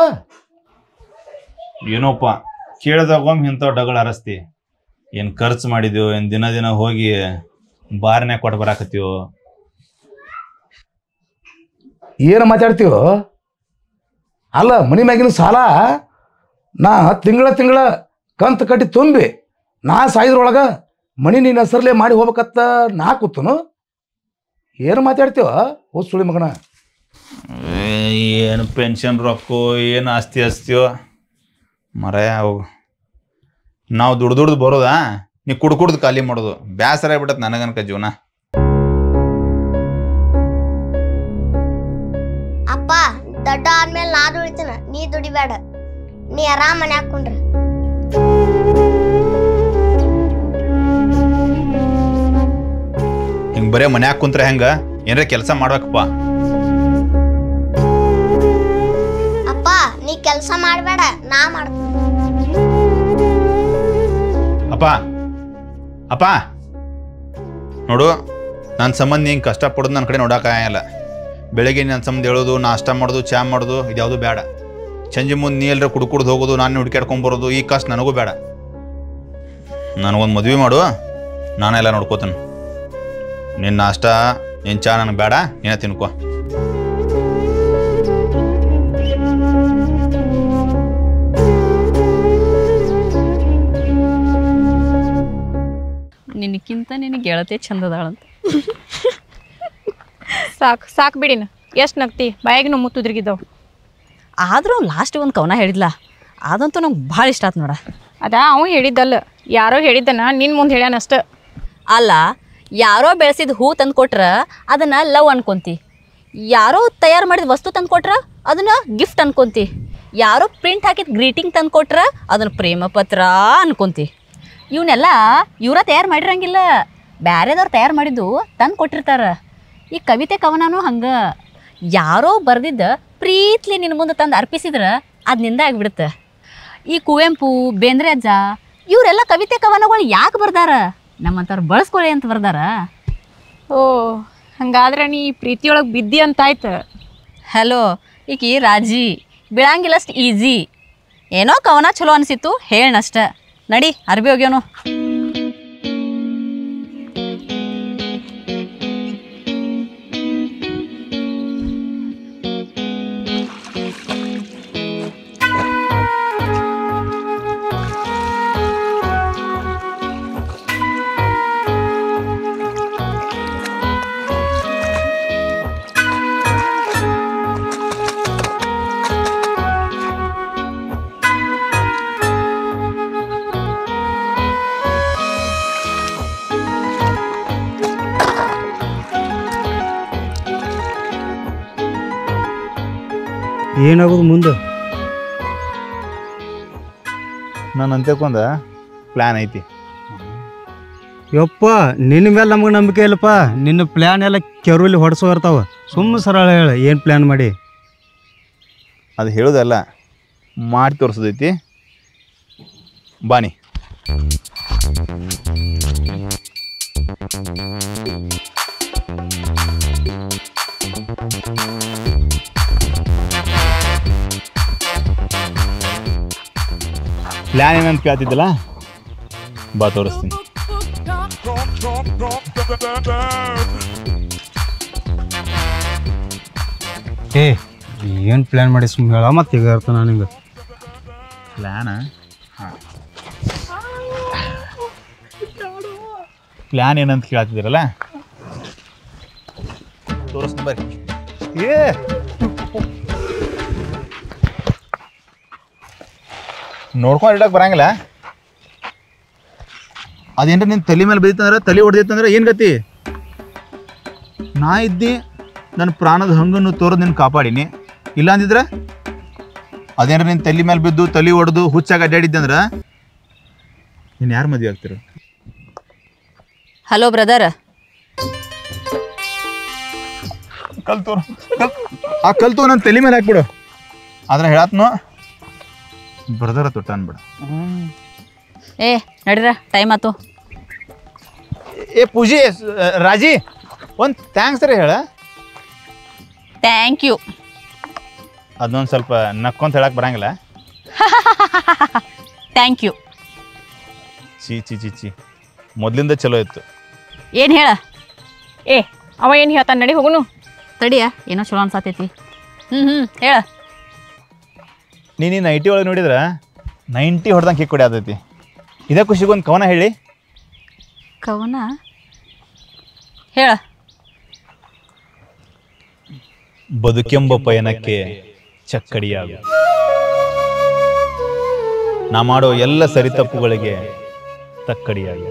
ಏನೋಪ್ಪ ಕೇಳಿದಾಗೊಮ್ಮೆ ಇಂಥವು ಡಗಳ ಅರಸ್ತಿ ಏನು ಖರ್ಚು ಮಾಡಿದ್ಯೋ ಏನು ದಿನ ದಿನ ಹೋಗಿ ಬಾರ್ನ್ಯಾಗ ಕೊಟ್ಟು ಬರಾಕತ್ತೀವೋ ಏನು ಮಾತಾಡ್ತೀವೋ ಅಲ್ಲ ಮನಿ ಮ್ಯಾಗಿನ ಸಾಲ ನಾ ತಿಂಗಳ ತಿಂಗಳ ಕಂತು ಕಟ್ಟಿ ತುಂಬಿ ನಾ ಸಾಯ್ದ್ರೊಳಗ ಮನಿ ನಿನ್ನ ಹೆಸರಲ್ಲೇ ಮಾಡಿ ಹೋಗ್ಬೇಕತ್ತ ನಾ ಕೂತನು ಏನು ಮಾತಾಡ್ತೀವ ಓ ಸುಳಿ ಮಗನ ಏನು ಪೆನ್ಷನ್ ರೊಕ್ಕ ಏನು ಆಸ್ತಿ ಆಸ್ತಿಯೋ ಮರ ಅವು ನಾವು ದುಡ್ದು ದುಡ್ದು ಬರೋದಾ ನೀ ಕುಡ್ ಕುಡ್ದು ಖಾಲಿ ಮಾಡೋದು ಬೇಸರ ಆಗ್ಬಿಟ್ಟತ್ ನನಗನ್ಕ ಜೀವನ ಅಪ್ಪ ದೊಡ್ಡ ಆದ್ಮೇಲೆ ನಾ ದುಡಿತೀನ ನೀ ದುಡಿಬೇಡ ನೀ ಆರಾಮ್ ಮನ್ಯಾಗ ಕುಂಡ್ರ ಹಿಂಗೆ ಬರೇ ಮನ್ಯಾಗ ಕುಂತ್ರೆ ಹೆಂಗ ಏನಾರ ಕೆಲಸ ಮಾಡ್ಬೇಕಪ್ಪ ಅಪ್ಪ ನೀ ಕೆಲಸ ಮಾಡಬೇಡ ನಾ ಮಾಡ್ತೀನಿ ಅಪ್ಪ ಅಪ್ಪ ನೋಡು ನನ್ನ ಸಂಬಂಧ ಹಿಂಗೆ ಕಷ್ಟಪಡೋದು ನನ್ನ ಕಡೆ ನೋಡೋಕ್ಕಾಗಲ್ಲ ಬೆಳಗ್ಗೆ ನನ್ನ ಸಂಬಂಧ ಹೇಳೋದು ನಾಷ್ಟ ಮಾಡೋದು ಚಾ ಮಾಡೋದು ಇದ್ಯಾವುದು ಬೇಡ ಸಂಜೆ ಮುಂದೆ ನೀ ಎಲ್ಲರ ಕುಡ್ ಕುಡ್ದು ಹೋಗೋದು ನಾನು ಹುಡ್ಕ್ಯಾಡ್ಕೊಂಡ್ ಬರೋದು ಈ ಕಷ್ಟ ನನಗೂ ಬೇಡ ನನಗೊಂದು ಮದುವೆ ಮಾಡು ನಾನೆಲ್ಲ ನೋಡ್ಕೋತೇನೆ ನಿನ್ನ ನಾಷ್ಟ ನಿನ್ನ ಚಾ ನನಗೆ ಬೇಡ ನೀನೇ ತಿನ್ಕೋ ನಿನಕ್ಕಿಂತ ನಿನಗೆ ಗೆಳತಿ ಚಂದ ಅದಾಳಂತ ಸಾಕು ಸಾಕು ಬಿಡಿನ ಎಷ್ಟು ನಗ್ತಿ ಬಾಯಾಗಿನೂ ಮುತ್ತುದ್ರಿಗಿದ್ದಾವ ಆದರೂ ಲಾಸ್ಟ್ ಒಂದು ಕವನ ಹೇಳಿದ್ಲ ಅದಂತೂ ನಂಗೆ ಭಾಳ ಇಷ್ಟ ಆಯ್ತು ನೋಡ ಅದ ಅವ ಹೇಳಿದ್ದಲ್ಲ ಯಾರೋ ಹೇಳಿದ್ದನ ನಿನ್ನ ಮುಂದೆ ಹೇಳ್ಯಾನ ಅಷ್ಟ ಅಲ್ಲ ಯಾರೋ ಬೆಳೆಸಿದ ಹೂ ತಂದು ಕೊಟ್ರ ಅದನ್ನು ಲವ್ ಅನ್ಕೊಂತಿ ಯಾರೋ ತಯಾರು ಮಾಡಿದ ವಸ್ತು ತಂದು ಕೊಟ್ರ ಅದನ್ನು ಗಿಫ್ಟ್ ಅನ್ಕೊಂತಿ ಯಾರೋ ಪ್ರಿಂಟ್ ಹಾಕಿದ ಗ್ರೀಟಿಂಗ್ ತಂದು ಕೊಟ್ರ ಅದನ್ನು ಪ್ರೇಮ ಪತ್ರ ಅನ್ಕೊಂತಿ ಇವನ್ನೆಲ್ಲ ಇವರ ತಯಾರು ಮಾಡಿರಂಗಿಲ್ಲ ಬ್ಯಾರೆದವ್ರು ತಯಾರು ಮಾಡಿದ್ದು ತಂದು ಕೊಟ್ಟಿರ್ತಾರ ಈ ಕವಿತೆ ಕವನನೂ ಹಂಗೆ ಯಾರೋ ಬರೆದಿದ್ದ ಪ್ರೀತ್ಲಿ ನಿನ್ನ ಮುಂದೆ ತಂದು ಅರ್ಪಿಸಿದ್ರೆ ಅದು ನಿಂದ ಆಗಿಬಿಡುತ್ತೆ ಈ ಕುವೆಂಪು ಬೇಂದ್ರೆ ಅಜ್ಜ ಇವರೆಲ್ಲ ಕವಿತೆ ಕವನಗಳು ಯಾಕೆ ಬರ್ದಾರ ನಮ್ಮಂಥವ್ರು ಬಳಸ್ಕೊಳ್ಳಿ ಅಂತ ಬರ್ದಾರ ಓ ಹಂಗಾದ್ರೆ ನೀ ಪ್ರೀತಿಯೊಳಗೆ ಬಿದ್ದಿ ಅಂತಾಯ್ತು ಹಲೋ ಈಕಿ ರಾಜಿ ಬೀಳಂಗಿಲ್ಲ ಅಷ್ಟು ಈಜಿ ಏನೋ ಕವನ ಚಲೋ ಅನಿಸಿತ್ತು ಹೇಳನಷ್ಟ ನಡಿ ಅರ್ಬಿ ಹೋಗ್ಯೋನು ಏನಾಗೋದು ಮುಂದೆ ನಾನು ಅಂತ್ಯಕೊಂದ ಪ್ಲ್ಯಾನ್ ಐತಿ ಯಪ್ಪ ನಿನ್ನ ಮೇಲೆ ನಮಗೆ ನಂಬಿಕೆ ಇಲ್ಲಪ್ಪ ನಿನ್ನ ಪ್ಲ್ಯಾನ್ ಎಲ್ಲ ಕೆರುವಲ್ಲಿ ಹೊಡ್ಸೋ ಇರ್ತಾವ ಸುಮ್ಮ ಸರಳ ಹೇಳ ಏನು ಪ್ಲ್ಯಾನ್ ಮಾಡಿ ಅದು ಹೇಳೋದಲ್ಲ ಮಾಡಿ ತೋರಿಸೋದೈತಿ ಬಾನಿ ಪ್ಲ್ಯಾನ್ ಏನಂತ ಕೇಳ್ತಿದ್ದಲ್ಲ ಬಾ ತೋರಿಸ್ತೀನಿ ಏ ಏನು ಪ್ಲ್ಯಾನ್ ಮಾಡಿ ಸುಮ್ಮನೆ ಹೇಳ ಮತ್ತೆ ಈಗ ಇರ್ತಾನೆ ನನಗೆ ಪ್ಲ್ಯಾನ ಪ್ಲ್ಯಾನ್ ಏನಂತ ಕೇಳ್ತಿದ್ದೀರಲ್ಲ ತೋರಿಸ್ತೀನಿ ಬರ್ರಿ ಏ ನೋಡ್ಕೊಂಡು ಇಡಕ್ಕೆ ಬರಂಗಿಲ್ಲ ಅದೇನ್ರ ನಿನ್ನ ತಲೆ ಮೇಲೆ ಬಿದ್ದಿತ್ತಂದ್ರೆ ತಲೆ ಹೊಡೆದಿತ್ತಂದ್ರೆ ಏನು ಗತಿ ನಾ ಇದ್ದಿ ನನ್ನ ಪ್ರಾಣದ ಹಂಗನ್ನು ತೋರದು ನಿನ್ನ ಕಾಪಾಡೀನಿ ಇಲ್ಲ ಅಂದಿದ್ರೆ ಅದೇನಾರ ನಿನ್ನ ತಲೆ ಮೇಲೆ ಬಿದ್ದು ತಲೆ ಹೊಡೆದು ಹುಚ್ಚಾಗಿ ಅಡ್ಡಾಡಿದ್ದೆ ಅಂದ್ರೆ ನೀನು ಯಾರು ಮದುವೆ ಆಗ್ತಿರು ಹಲೋ ಬ್ರದರ್ ಕಲ್ತು ಆ ಕಲ್ತು ನನ್ನ ತಲೆ ಮೇಲೆ ಹಾಕ್ಬಿಡು ಆದ್ರೆ ಹೇಳತ್ನು ಬ್ರದರ ತೊಟ್ಟ ಅನ್ಬಿಡು ಏ ನಡೀರ ಟೈಮ್ ಆತು ಏ ಪೂಜಿ ಸ- ರಾಜಿ ಒಂದು ಥ್ಯಾಂಕ್ಸ್ ರೀ ಹೇಳ ಥ್ಯಾಂಕ್ ಯು ಅದನ್ನೊಂದು ಸ್ವಲ್ಪ ನಕ್ಕೊಂತ ಹೇಳಕ್ಕೆ ಬರಂಗಿಲ್ಲ ಥ್ಯಾಂಕ್ ಯು ಚಿ ಚಿ ಚಿ ಚಿ ಮೊದಲಿಂದ ಚಲೋ ಇತ್ತು ಏನು ಹೇಳ ಏ ಅವ ಏನ್ ಹೇಳ್ತಾನ ನಡಿ ಹೋಗುನು ತಡಿಯ ಏನೋ ಚಲೋ ಅನ್ಸಾತೈತಿ ಹ್ಞೂ ಹ್ಞೂ ಹೇಳ ನೀನು ಈ ನೈಟಿ ಒಳಗೆ ನೋಡಿದ್ರೆ ನೈಂಟಿ ಹೊಡೆದಂಗೆ ಕಿಕ್ ಕುಡಿಯಾತೈತಿ ಇದೇ ಖುಷಿಗೊಂದು ಕವನ ಹೇಳಿ ಕವನ ಹೇಳ ಬದುಕೆಂಬ ಪಯಣಕ್ಕೆ ಚಕ್ಕಡಿಯಾಗು ನಾ ಮಾಡೋ ಎಲ್ಲ ಸರಿತಪ್ಪುಗಳಿಗೆ ತಕ್ಕಡಿಯಾಗು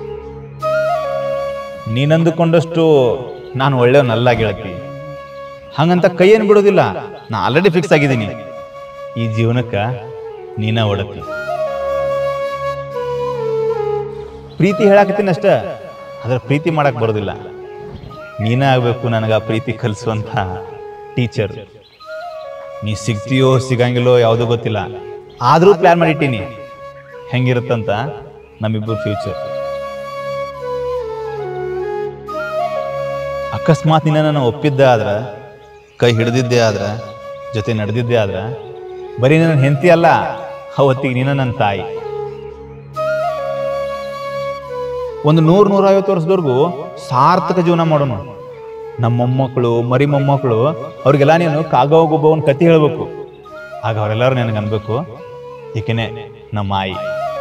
ನೀನಂದುಕೊಂಡಷ್ಟು ನಾನು ಒಳ್ಳೆಯವನಲ್ಲ ಗೆಳತಿ ಹಂಗಂತ ಕೈಯನ್ನು ಬಿಡೋದಿಲ್ಲ ನಾ ಆಲ್ರೆಡಿ ಫಿಕ್ಸ್ ಆಗಿದ್ದೀನಿ ಈ ಜೀವನಕ್ಕೆ ನೀನ ಒಡತಿ ಪ್ರೀತಿ ಹೇಳಾಕತ್ತೀನಿ ಅಷ್ಟ ಅದ್ರ ಪ್ರೀತಿ ಮಾಡಕ್ ಬರೋದಿಲ್ಲ ನೀನೇ ಆಗ್ಬೇಕು ನನಗೆ ಆ ಪ್ರೀತಿ ಕಲಿಸುವಂತ ಟೀಚರ್ ನೀ ಸಿಗ್ತೀಯೋ ಸಿಗಂಗಿಲ್ಲೋ ಯಾವುದೂ ಗೊತ್ತಿಲ್ಲ ಆದರೂ ಪ್ಲ್ಯಾನ್ ಮಾಡಿಟ್ಟೀನಿ ಹೆಂಗಿರುತ್ತಂತ ನಮ್ಮಿಬ್ಬರು ಫ್ಯೂಚರ್ ಅಕಸ್ಮಾತ್ ನಿನ್ನ ನಾನು ಒಪ್ಪಿದ್ದೆ ಆದ್ರೆ ಕೈ ಹಿಡಿದಿದ್ದೆ ಆದ್ರೆ ಜೊತೆ ನಡೆದಿದ್ದೆ ಆದ್ರೆ ಬರೀ ನನ್ನ ಹೆಂಡತಿ ಅಲ್ಲ ಅವತ್ತಿಗೆ ನೀನ ನನ್ನ ತಾಯಿ ಒಂದು ನೂರು ನೂರೈವತ್ತು ವರ್ಷದವರೆಗೂ ಸಾರ್ಥಕ ಜೀವನ ಮಾಡೋಣ ನಮ್ಮ ಮೊಮ್ಮಕ್ಕಳು ಮರಿ ಮೊಮ್ಮಕ್ಕಳು ಅವ್ರಿಗೆಲ್ಲ ನೀನು ಕಾಗವ ಗೊಬ್ಬವನ್ ಕತಿ ಹೇಳ್ಬೇಕು ಆಗ ಅವರೆಲ್ಲರೂ ನನಗೆ ಅನ್ಬೇಕು ಏಕೆನೆ ನಮ್ಮ ಆಯಿ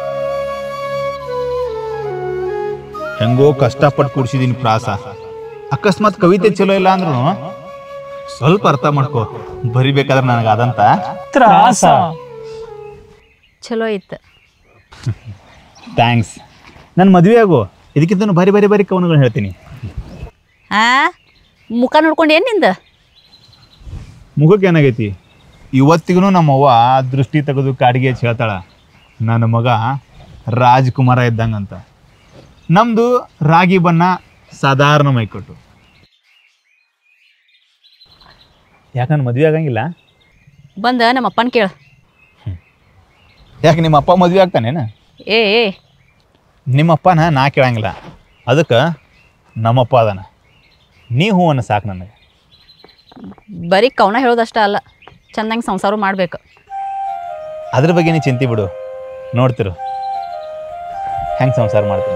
ಹೆಂಗೋ ಕಷ್ಟಪಟ್ಟು ಕೂಡ್ಸಿದೀನಿ ಪ್ರಾಸ ಅಕಸ್ಮಾತ್ ಕವಿತೆ ಚಲೋ ಇಲ್ಲ ಅಂದ್ರೂ ಸ್ವಲ್ಪ ಅರ್ಥ ಮಾಡ್ಕೋ ಬರಿಬೇಕಾದ್ರೆ ನನಗೆ ಅದಂತ ತ್ರಾಸ ಚಲೋ ಇತ್ತು ಥ್ಯಾಂಕ್ಸ್ ನನ್ನ ಮದುವೆ ಆಗು ಇದಕ್ಕಿಂತ ಬಾರಿ ಬಾರಿ ಬಾರಿ ಕವನಗಳು ಹೇಳ್ತೀನಿ ಆ ಮುಖ ನೋಡ್ಕೊಂಡು ಏನು ನಿಂದ ಮುಖಕ್ಕೆ ಏನಾಗೈತಿ ಇವತ್ತಿಗೂ ನಮ್ಮವ್ವ ದೃಷ್ಟಿ ತೆಗೆದು ಕಾಡಿಗೆ ಹಚ್ಚಿ ಹೇಳ್ತಾಳ ನನ್ನ ಮಗ ರಾಜ್ಕುಮಾರ ಇದ್ದಂಗಂತ ನಮ್ಮದು ರಾಗಿ ಬಣ್ಣ ಸಾಧಾರಣ ಮೈಕೊಟ್ಟು ಯಾಕೆ ನನ್ನ ಮದುವೆ ಆಗಂಗಿಲ್ಲ ಬಂದ ನಮ್ಮ ಅಪ್ಪನ ಕೇಳ ಯಾಕೆ ನಿಮ್ಮ ಅಪ್ಪ ಮದುವೆ ಆಗ್ತಾನೇನ ಏ ಏ ನಿಮ್ಮ ಅಪ್ಪನ ನಾ ಕೇಳಂಗಿಲ್ಲ ಅದಕ್ಕೆ ನಮ್ಮಪ್ಪ ಅದಾನ ನೀ ಹೂ ಅನ್ನ ಸಾಕು ನನಗೆ ಬರೀ ಕವನ ಹೇಳೋದಷ್ಟ ಅಲ್ಲ ಚಂದಂಗೆ ಸಂಸಾರ ಮಾಡ್ಬೇಕು ಅದ್ರ ಬಗ್ಗೆ ನೀ ಚಿಂತೆ ಬಿಡು ನೋಡ್ತಿರು ಹೆಂಗೆ ಸಂಸಾರ ಮಾಡ್ತೀನಿ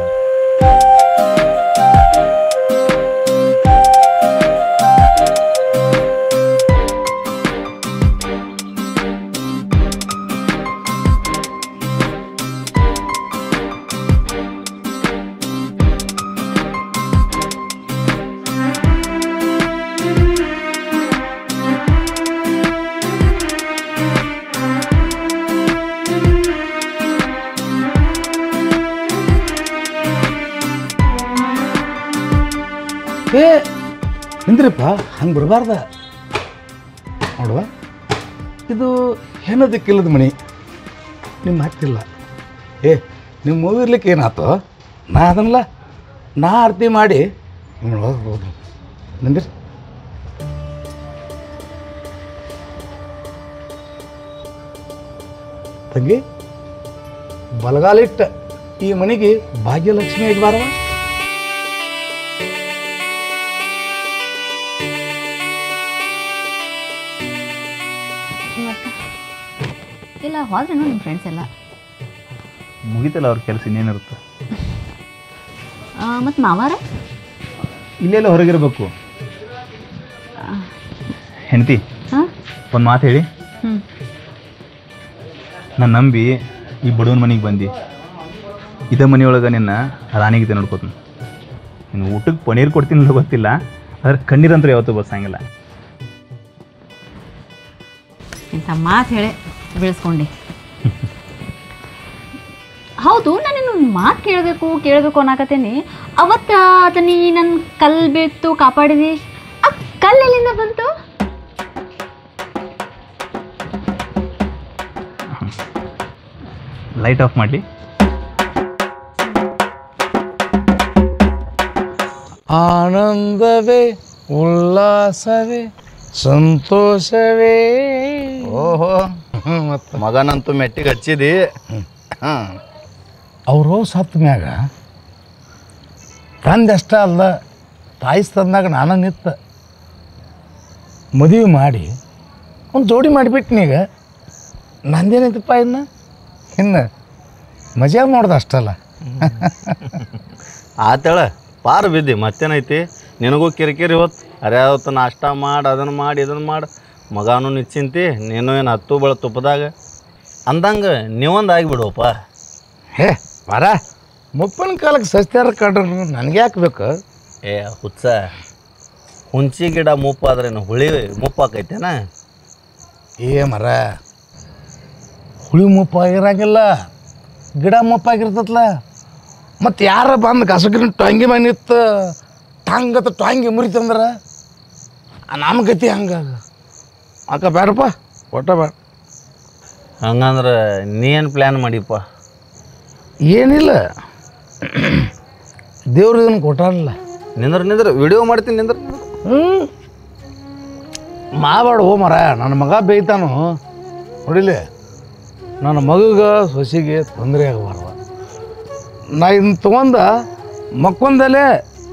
ಏ ನಿಂದ್ರಪ್ಪ ಹಂಗೆ ಬರಬಾರ್ದ ನೋಡುವ ಇದು ಹೆಣ್ಣದಕ್ಕಿಲ್ಲದ ಮಣಿ ನಿಮ್ಮ ಹತ್ತಿಲ್ಲ ಏ ನಿಮ್ಮ ಮೂವಿರ್ಲಿಕ್ಕೆ ಏನಾಯ್ತು ನಾ ಅದನ್ನಲ್ಲ ನಾ ಆರತಿ ಮಾಡಿ ನಿಮ್ಮನ್ನ ಹೋಗ್ಬೋದು ನಿಂದ್ರಿ ತಂಗಿ ಬಲಗಾಲಿಟ್ಟ ಈ ಮನೆಗೆ ಭಾಗ್ಯಲಕ್ಷ್ಮಿ ಆಗಿ ಬಾರವ ಇಲ್ಲ ಹೋದ್ರೇನು ನಿಮ್ಮ ಫ್ರೆಂಡ್ಸ್ ಎಲ್ಲ ಮುಗಿತಲ್ಲ ಅವ್ರ ಕೆಲಸ ಇನ್ನೇನಿರುತ್ತೆ ಮತ್ತು ಮಾವಾರ ಇಲ್ಲೆಲ್ಲ ಹೊರಗಿರ್ಬೇಕು ಹೆಂಡತಿ ಹಾಂ ಒಂದು ಮಾತು ಹೇಳಿ ಹ್ಞೂ ನಾನು ನಂಬಿ ಈ ಬಡವನ ಮನೆಗೆ ಬಂದು ಇದೇ ಮನೆಯೊಳಗೆ ನಿನ್ನ ರಾಣಿಗಿದೆ ನೋಡ್ಕೋತೀನಿ ನೀನು ಊಟಕ್ಕೆ ಪನೀರ್ ಕೊಡ್ತೀನಿಲ್ಲ ಗೊತ್ತಿಲ್ಲ ಆದ್ರೆ ಕಣ್ಣೀರಂತೂ ಯಾವತ್ತೂ ಬಸ್ಸಂಗಿಲ್ಲ ಇಂಥ ಮಾತು ಹೇಳಿ ಬೆಳೆಸ್ಕೊಂಡೆ ಹೌದು ನಾನೇನು ಮಾತು ಕೇಳಬೇಕು ಕೇಳಬೇಕು ಅನ್ನಕತ್ತೇನಿ ಅವತ್ತ ಅದ ನೀ ನನ್ನ ಕಲ್ಲು ಬಿತ್ತು ಕಾಪಾಡಿದಿ ಆ ಕಲ್ಲು ಎಲ್ಲಿಂದ ಬಂತು ಲೈಟ್ ಆಫ್ ಮಾಡಲಿ ಆನಂದವೇ ಉಲ್ಲಾಸವೇ ಸಂತೋಷವೇ ಓಹೋ ಮತ್ತು ಮಗನಂತೂ ಮೆಟ್ಟಿಗೆ ಹಚ್ಚಿದಿ ಹಾಂ ಅವರು ಸತ್ತ ಮ್ಯಾಗ ತಂದೆಷ್ಟ ಅಲ್ಲ ತಾಯಿ ತಂದಾಗ ನಾನು ನಿತ್ತ ಮದುವೆ ಮಾಡಿ ಒಂದು ಜೋಡಿ ಮಾಡಿಬಿಟ್ನಿ ಈಗ ನಂದೇನೈತಪ್ಪ ಇನ್ನು ಇನ್ನು ಮಜಾ ಮಾಡೋದು ಅಷ್ಟಲ್ಲ ಆತೇಳ ಪಾರು ಬಿದ್ದಿ ಮತ್ತೇನೈತಿ ನಿನಗೂ ಕಿರಿಕಿರಿ ಇವತ್ತು ಅರೆ ಅವತ್ತು ನಾಷ್ಟ ಮಾಡಿ ಅದನ್ನು ಮಾಡಿ ಇದನ್ನು ಮಾಡಿ ಮಗಾನು ನಿಶ್ಚಿಂತಿ ನೀನು ಏನು ಹತ್ತು ಬಳ ತುಪ್ಪದಾಗ ಅಂದಂಗೆ ನೀವೊಂದು ಆಗಿಬಿಡುವಪ್ಪ ಹೇ ಬರ ಮುಪ್ಪನ ಕಾಲಕ್ಕೆ ಸಸ್ತ್ಯಾರ ಕಂಡ್ರು ನನಗೆ ಯಾಕೆ ಬೇಕು ಏ ಹುಚ್ಚ ಹುಂಚಿ ಗಿಡ ಮುಪ್ಪಾದ್ರೇನು ಹುಳಿ ಮುಪ್ಪಾಕೈತೇನ ಏ ಮರ ಹುಳಿ ಮುಪ್ಪಾಗಿರಂಗಿಲ್ಲ ಗಿಡ ಮುಪ್ಪಾಗಿರ್ತತ್ಲ ಮತ್ತು ಯಾರ ಬಂದು ಕಸಗಿನ ಟೊಂಗಿ ಮನೆ ನಿತ್ತು ಟಂಗತ್ತ ಟೊಂಗಿ ಮುರಿತಂದ್ರೆ ನಮ್ಮ ಗತಿ ಹಂಗ ಅಕ್ಕ ಬೇಡಪ್ಪ ಒಟ್ಟ ಬೇಡ ಹಂಗಂದ್ರೆ ನೀ ಏನು ಪ್ಲ್ಯಾನ್ ಮಾಡಿಪ್ಪ ಏನಿಲ್ಲ ದೇವ್ರು ಇದನ್ನು ಕೊಟ್ಟಾರಲ್ಲ ನಿಂದ್ರ ನಿಂದ್ರ ವಿಡಿಯೋ ಮಾಡ್ತೀನಿ ನಿಂದ್ರ ಹ್ಞೂ ಮಾಬೇಡ ಓ ಮರ ನನ್ನ ಮಗ ಬೇಯ್ತಾನು ನೋಡಿಲಿ ನನ್ನ ಮಗಗ ಸೊಸೆಗೆ ತೊಂದರೆ ಆಗಬಾರ್ದು ನಾ ಇದನ್ನ ತೊಗೊಂಡ ಮಕ್ಕೊಂದಲೇ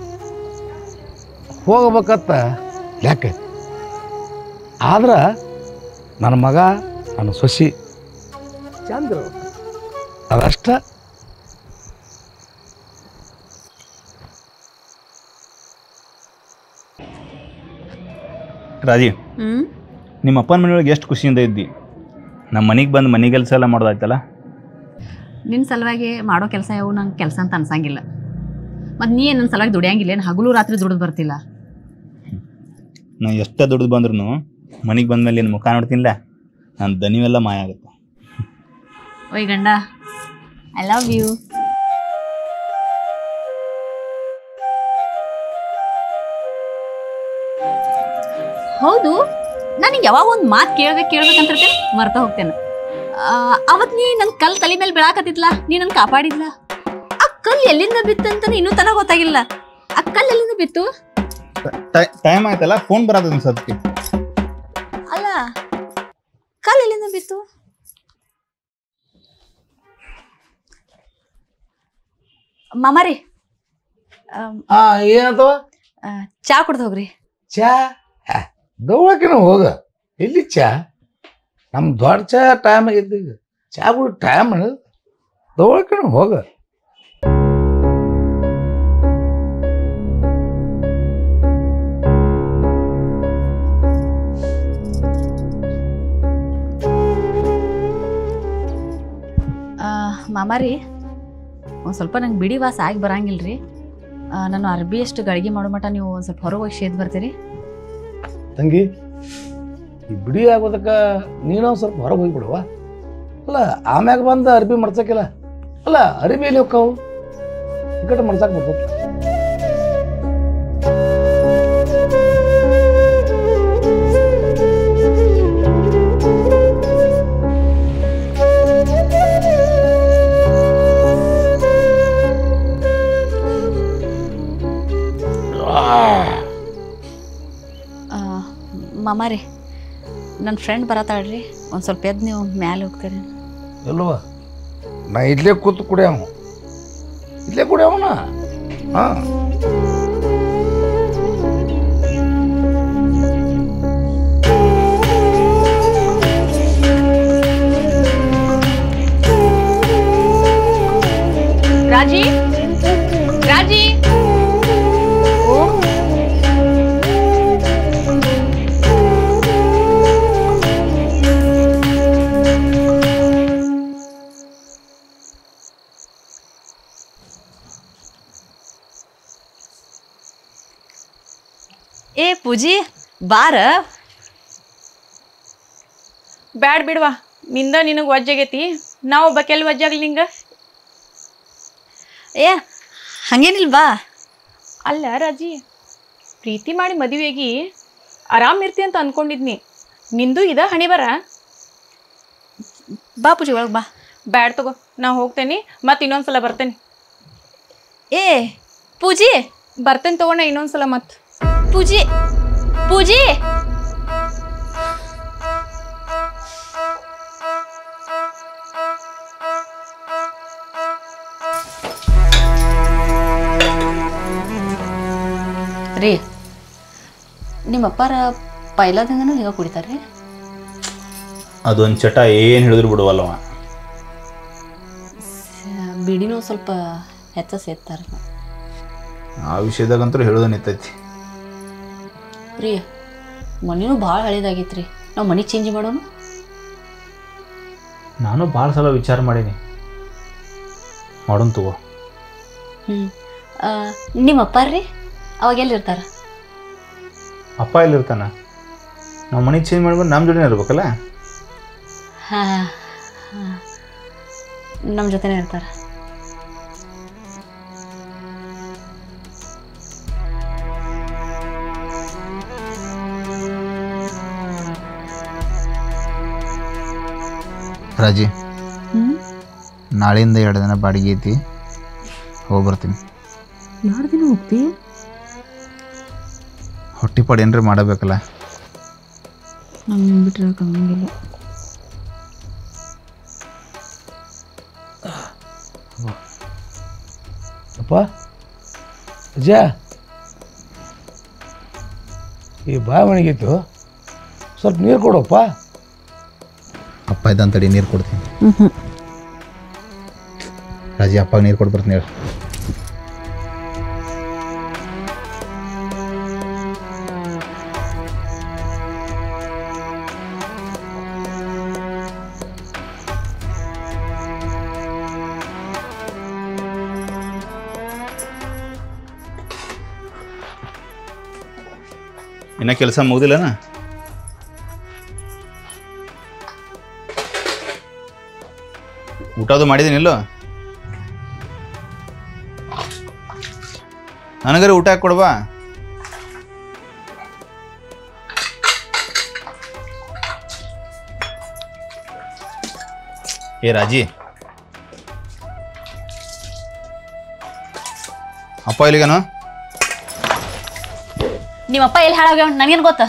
ಹೋಗ್ಬೇಕತ್ತ ಲೆಕ್ಕ ಐತಿ ಆದ್ರೆ ನನ್ನ ಮಗ ನನ್ನ ಸೊಸಿ ಚಂದ್ರ ಅದಷ್ಟ ರಾಜಿ ಹ್ಮ್ ನಿಮ್ಮ ಅಪ್ಪನ ಮನೆಯೊಳಗೆ ಎಷ್ಟು ಖುಷಿಯಿಂದ ಇದ್ದಿ ನಮ್ಮ ಮನೆಗೆ ಬಂದು ಮನೆ ಕೆಲಸ ಎಲ್ಲ ಮಾಡೋದಾಯ್ತಲ್ಲ ನಿನ್ನ ಸಲುವಾಗಿ ಮಾಡೋ ಕೆಲಸ ಯಾವ ನಂಗೆ ಕೆಲಸ ಅಂತ ಅನ್ಸಂಗಿಲ್ಲ ಮತ್ತು ನೀ ನನ್ನ ಸಲುವಾಗಿ ದುಡಿಯಂಗಿಲ್ಲ ಏನು ಹಗಲು ರಾತ್ರಿ ದುಡಿದು ಬರ್ತಿಲ್ಲ ನಾ ಎಷ್ಟೇ ದುಡ್ದು ಬಂದ್ರೂ ಮನೆಗೆ ಬಂದ್ಮೇಲೆ ನಿನ್ನ ಮುಖ ನೋಡ್ತೀನಿಲ್ಲ ನನ್ನ ದನಿವೆಲ್ಲ ಮಾಯ ಆಗುತ್ತೆ ಓಯ್ ಗಂಡ ಐ ಲವ್ ಯು ಹೌದು ನನಗೆ ಯಾವಾಗ ಒಂದು ಮಾತು ಕೇಳ್ಬೇಕು ಕೇಳ್ಬೇಕಂತಿರ್ತೇನೆ ಮರ್ತಾ ಹೋಗ್ತೇನೆ ಅವತ್ತು ನೀ ನನ್ನ ಕಲ್ ತಲೆ ಮೇಲೆ ಬೆಳಾಕತ್ತಿದ್ಲ ನೀ ನನ್ನ ಕಾಪಾಡಿದ್ಲ ಆ ಕಲ್ ಎಲ್ಲಿಂದ ಬಿತ್ತಂತ ಇನ್ನೂ ತನಕ ಗೊತ್ತಾಗಿಲ್ಲ ಆ ಕಲ್ ಎಲ್ಲಿಂದ ಬಿತ್ತು ಟೈಮ್ ಆಯ್ತಲ್ಲ ಫೋನ್ ಬರೋದು ಅನ್ಸತ್ತಿ ಅಲ್ಲ ಕಲ್ ಎಲ್ಲಿಂದ ಬಿತ್ತು ಮಾಮಾರಿ ಹಾಂ ಏನತ್ತವ ಚಾ ಕುಡ್ದು ಹೋಗ್ರಿ ಚಾ ದೌಳಕಿನ ಹೋಗ ಎಲ್ಲಿ ಚಾ ನಮ್ಮ ದೊಡ್ಡ ಚಾ ಟೈಮ್ ಆಗೈತಿ ಈಗ ಚಾ ಕುಡಿ ಟೈಮ್ ದೌಳಕಿನ ಹೋಗ ಆ, ಮಾಮಾರಿ ಒಂದು ಸ್ವಲ್ಪ ನಂಗೆ ಬಿಡಿ ವಾಸ ಆಗಿ ಬರಂಗಿಲ್ರಿ ಆ, ನಾನು ಅರ್ಬಿ ಅಷ್ಟು ಗಳಿಗೆ ಮಾಡೋ ಮಟ ನೀವು ಒಂದು ಸ್ವಲ್ಪ ಹೊರಗೆ ಹೋಗಿ ಸೇದ್ ಬರ್ತೀರಿ ತಂಗಿ ಈ ಬಿಡಿ ಆಗೋದಕ್ಕ ನೀನು ಒಂದ್ ಸ್ವಲ್ಪ ಹೊರಗೆ ಹೋಗ್ಬಿಡುವ ಅಲ್ಲ ಆಮ್ಯಾಗ ಬಂದು ಅರ್ಬಿ ಮಡ್ಸಕ್ಕಿಲ್ಲ ಅಲ್ಲ ಅರ್ಬಿ ಎಲ್ಲಿ ಹೋಗ್ತಾವು ಈ ಕಡೆ ಮಡ್ಸಕ್ ಬರ್ತೈತಿ ಆ, ಮಾಮಾರಿ ನನ್ನ ಫ್ರೆಂಡ್ ಬರತ್ತಾಳ್ರಿ ಒಂದು ಸ್ವಲ್ಪ ಎದ್ದು ನೀವು ಮ್ಯಾಲೆ ಹೋಗ್ತೀರಿ ಎಲ್ಲವ ನಾ ಇಲ್ಲೇ ಕೂತು ಕುಡಿಯವ ಇಲ್ಲೇ ಕುಡಿಯವನ ಹಾಂ ರಾಜಿ ರಾಜಿ ಓ ಏ ಪೂಜಿ ಬಾರ ಬ್ಯಾಡ್ ಬಿಡ್ವಾ ನಿಂದ ನಿನಗೆ ವಜ್ಜಾಗೈತಿ ನಾವು ಬಕೆಲ್ ವಜ್ಜಾಗ್ಲಿ ನಿಂಗ ಏ ಹಂಗೇನಿಲ್ಲ ಬಾ ಅಲ್ಲ ರಾಜಿ ಪ್ರೀತಿ ಮಾಡಿ ಮದುವೆಯಾಗಿ ಆರಾಮ್ ಇರ್ತಿ ಅಂತ ಅನ್ಕೊಂಡಿದ್ನಿ ನಿಂದು ಇದ ಹಣಿ ಬರ ಬಾ ಪೂಜಿ ಒಳಗೆ ಬಾ ಬ್ಯಾಡ್ ತಗೋ ನಾ ಹೋಗ್ತೇನೆ ಮತ್ತೆ ಇನ್ನೊಂದ್ಸಲ ಬರ್ತೇನೆ ಏ ಪೂಜಿ ಬರ್ತೇನೆ ತಗೋ ನಾ ಇನ್ನೊಂದ್ಸಲ ಮತ್ತೆ ಪೂಜಿ ಪೂಜಿ ನಿಮ್ಮ ಅಪ್ಪಾರ ಪೈಲಾದಿಂದನೂ ಹಿಂಗೆ ಕುಡಿತಾರೆ ಅದೊಂದು ಚಟ ಏನು ಹೇಳಿದ್ರು ಬಿಡುವಲ್ಲವ ಬಿಡಿನೂ ಸ್ವಲ್ಪ ಹೆಚ್ಚ ಸೇರ್ತಾರೆ ಆ ವಿಷಯದಾಗಂತೂ ಹೇಳೋದು ನಿಂತೈತಿ ಪ್ರಿಯ ಮನೆನೂ ಭಾಳ ಹಳೇದಾಗಿತ್ತು ರೀ ನಾವು ಮನೆ ಚೇಂಜ್ ಮಾಡೋಣ ನಾನು ಭಾಳ ಸಲ ವಿಚಾರ ಮಾಡೀನಿ ಮಾಡೋಣ ತಗೋ ಹ್ಞೂ ನಿಮ್ಮ ಅಪ್ಪಾರ ರೀ ಅವಾಗ ಎಲ್ಲಿರ್ತಾರ ಅಪ್ಪ ಎಲ್ಲಿರ್ತಾನ ನಾವು ಮನೆ ಚೇಂಜ್ ಮಾಡ್ಕೊಂಡು ನಮ್ಮ ಜೋಡಿನೇ ಇರ್ಬೇಕಲ್ಲ ಹಾಂ ಹಾಂ ನಮ್ಮ ಜೊತೆನೇ ಇರ್ತಾರೆ ರಾಜಿ ಹ್ಞೂ ನಾಳೆಯಿಂದ ಎರಡು ದಿನ ಬಾಡಿಗೆ ಐತಿ ಹೋಗಿ ಬರ್ತೀನಿ ಎರಡು ದಿನ ಹೋಗ್ತಿ ಹೊಟ್ಟಿ ಪಾಡು ಏನ್ರಿ ಮಾಡಬೇಕಲ್ಲ ನಂಗೆ ಬಿಟ್ರೆ ಹಂಗಿಲ್ಲ ಅಪ್ಪ ಅಜ್ಜ ಈ ಬಾಯಿ ಒಣಗಿತ್ತು ಸ್ವಲ್ಪ ನೀರು ಕೊಡಪ್ಪ ಅಪ್ಪ ಇದ್ದಂತಡಿ ನೀರು ಕೊಡ್ತೀನಿ ರಾಜಿ ಅಪ್ಪ ನೀರು ಕೊಟ್ಟು ಬರ್ತೀನಿ ಹೇಳಿ ಇನ್ನ ಕೆಲಸ ಮುಗ್ದಿಲ್ಲನ ಊಟ ಅದು ಮಾಡಿದ್ದೀನಿಲ್ಲೋ ನನಗರೆ ಊಟ ಹಾಕಿ ಕೊಡ್ಬಾ ಏ ರಾಜಿ ಅಪ್ಪ ಇಲ್ಲಿಗೇನು ನಿಮ್ಮ ಅಪ್ಪ ಎಲ್ಲಿ ಹಾಳಾಗ್ಯಾವ ನನಗೇನು ಗೊತ್ತಾ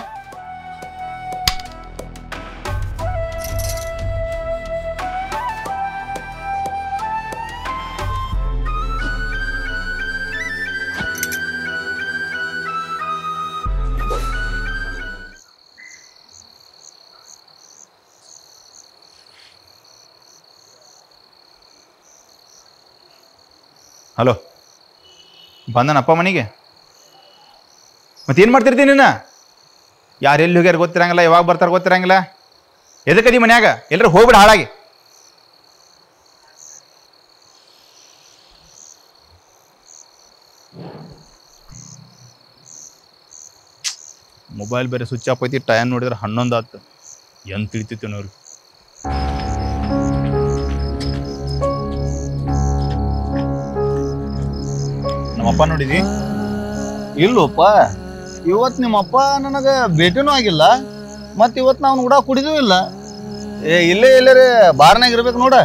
ಹಲೋ ಬಂದನಪ್ಪ ಮನೆಗೆ ಮತ್ತೇನು ಮಾಡ್ತಿರ್ತೀನಿ ನೀನು ಯಾರು ಎಲ್ಲಿ ಹೋಗ್ಯಾರ ಗೊತ್ತಿರಂಗಿಲ್ಲ ಯಾವಾಗ ಬರ್ತಾರೆ ಗೊತ್ತಿರಂಗಿಲ್ಲ ಎದಕ್ಕದಿ ಮನ್ಯಾಗ ಎಲ್ಲರೂ ಹೋಗ್ಬಿಡ ಹಾಳಾಗಿ ಮೊಬೈಲ್ ಬೇರೆ ಸ್ವಿಚ್ ಆಫ್ ಐತಿ ಟೈಮ್ ನೋಡಿದ್ರೆ ಹನ್ನೊಂದು ಆತು ಏನು ತಿಳಿತೈತಿ ನೋಡ್ರಿ ನಮ್ಮಪ್ಪ ನೋಡಿದಿ ಇಲ್ಲೋಪ್ಪ ಇವತ್ತು ನಿಮ್ಮಪ್ಪ ನನಗೆ ಭೇಟಿನೂ ಆಗಿಲ್ಲ ಮತ್ತು ಇವತ್ತು ನಾವು ಕೂಡ ಕುಡಿದೂ ಇಲ್ಲ ಏ ಇಲ್ಲೇ ಎಲ್ಲರೇ ಬಾರ್ನಾಗ ಇರ್ಬೇಕು ನೋಡ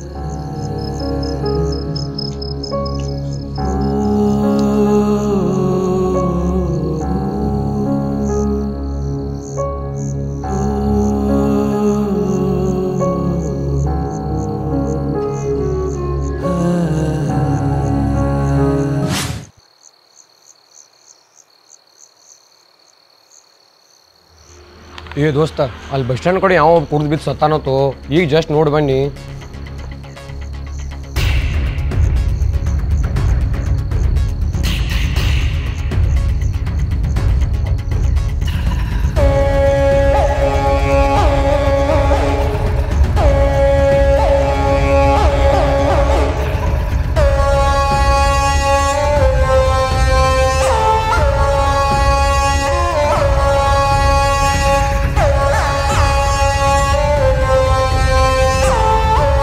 ಏ ದೋಸ್ತ ಅಲ್ಲಿ ಬಸ್ ಸ್ಟ್ಯಾಂಡ್ ಕಡೆ ಯಾವ ಕುಡ್ದು ಬಿದ್ದು ಸತ್ತಾನತ್ತು ಈಗ ಜಸ್ಟ್ ನೋಡಿ ಬನ್ನಿ ಆ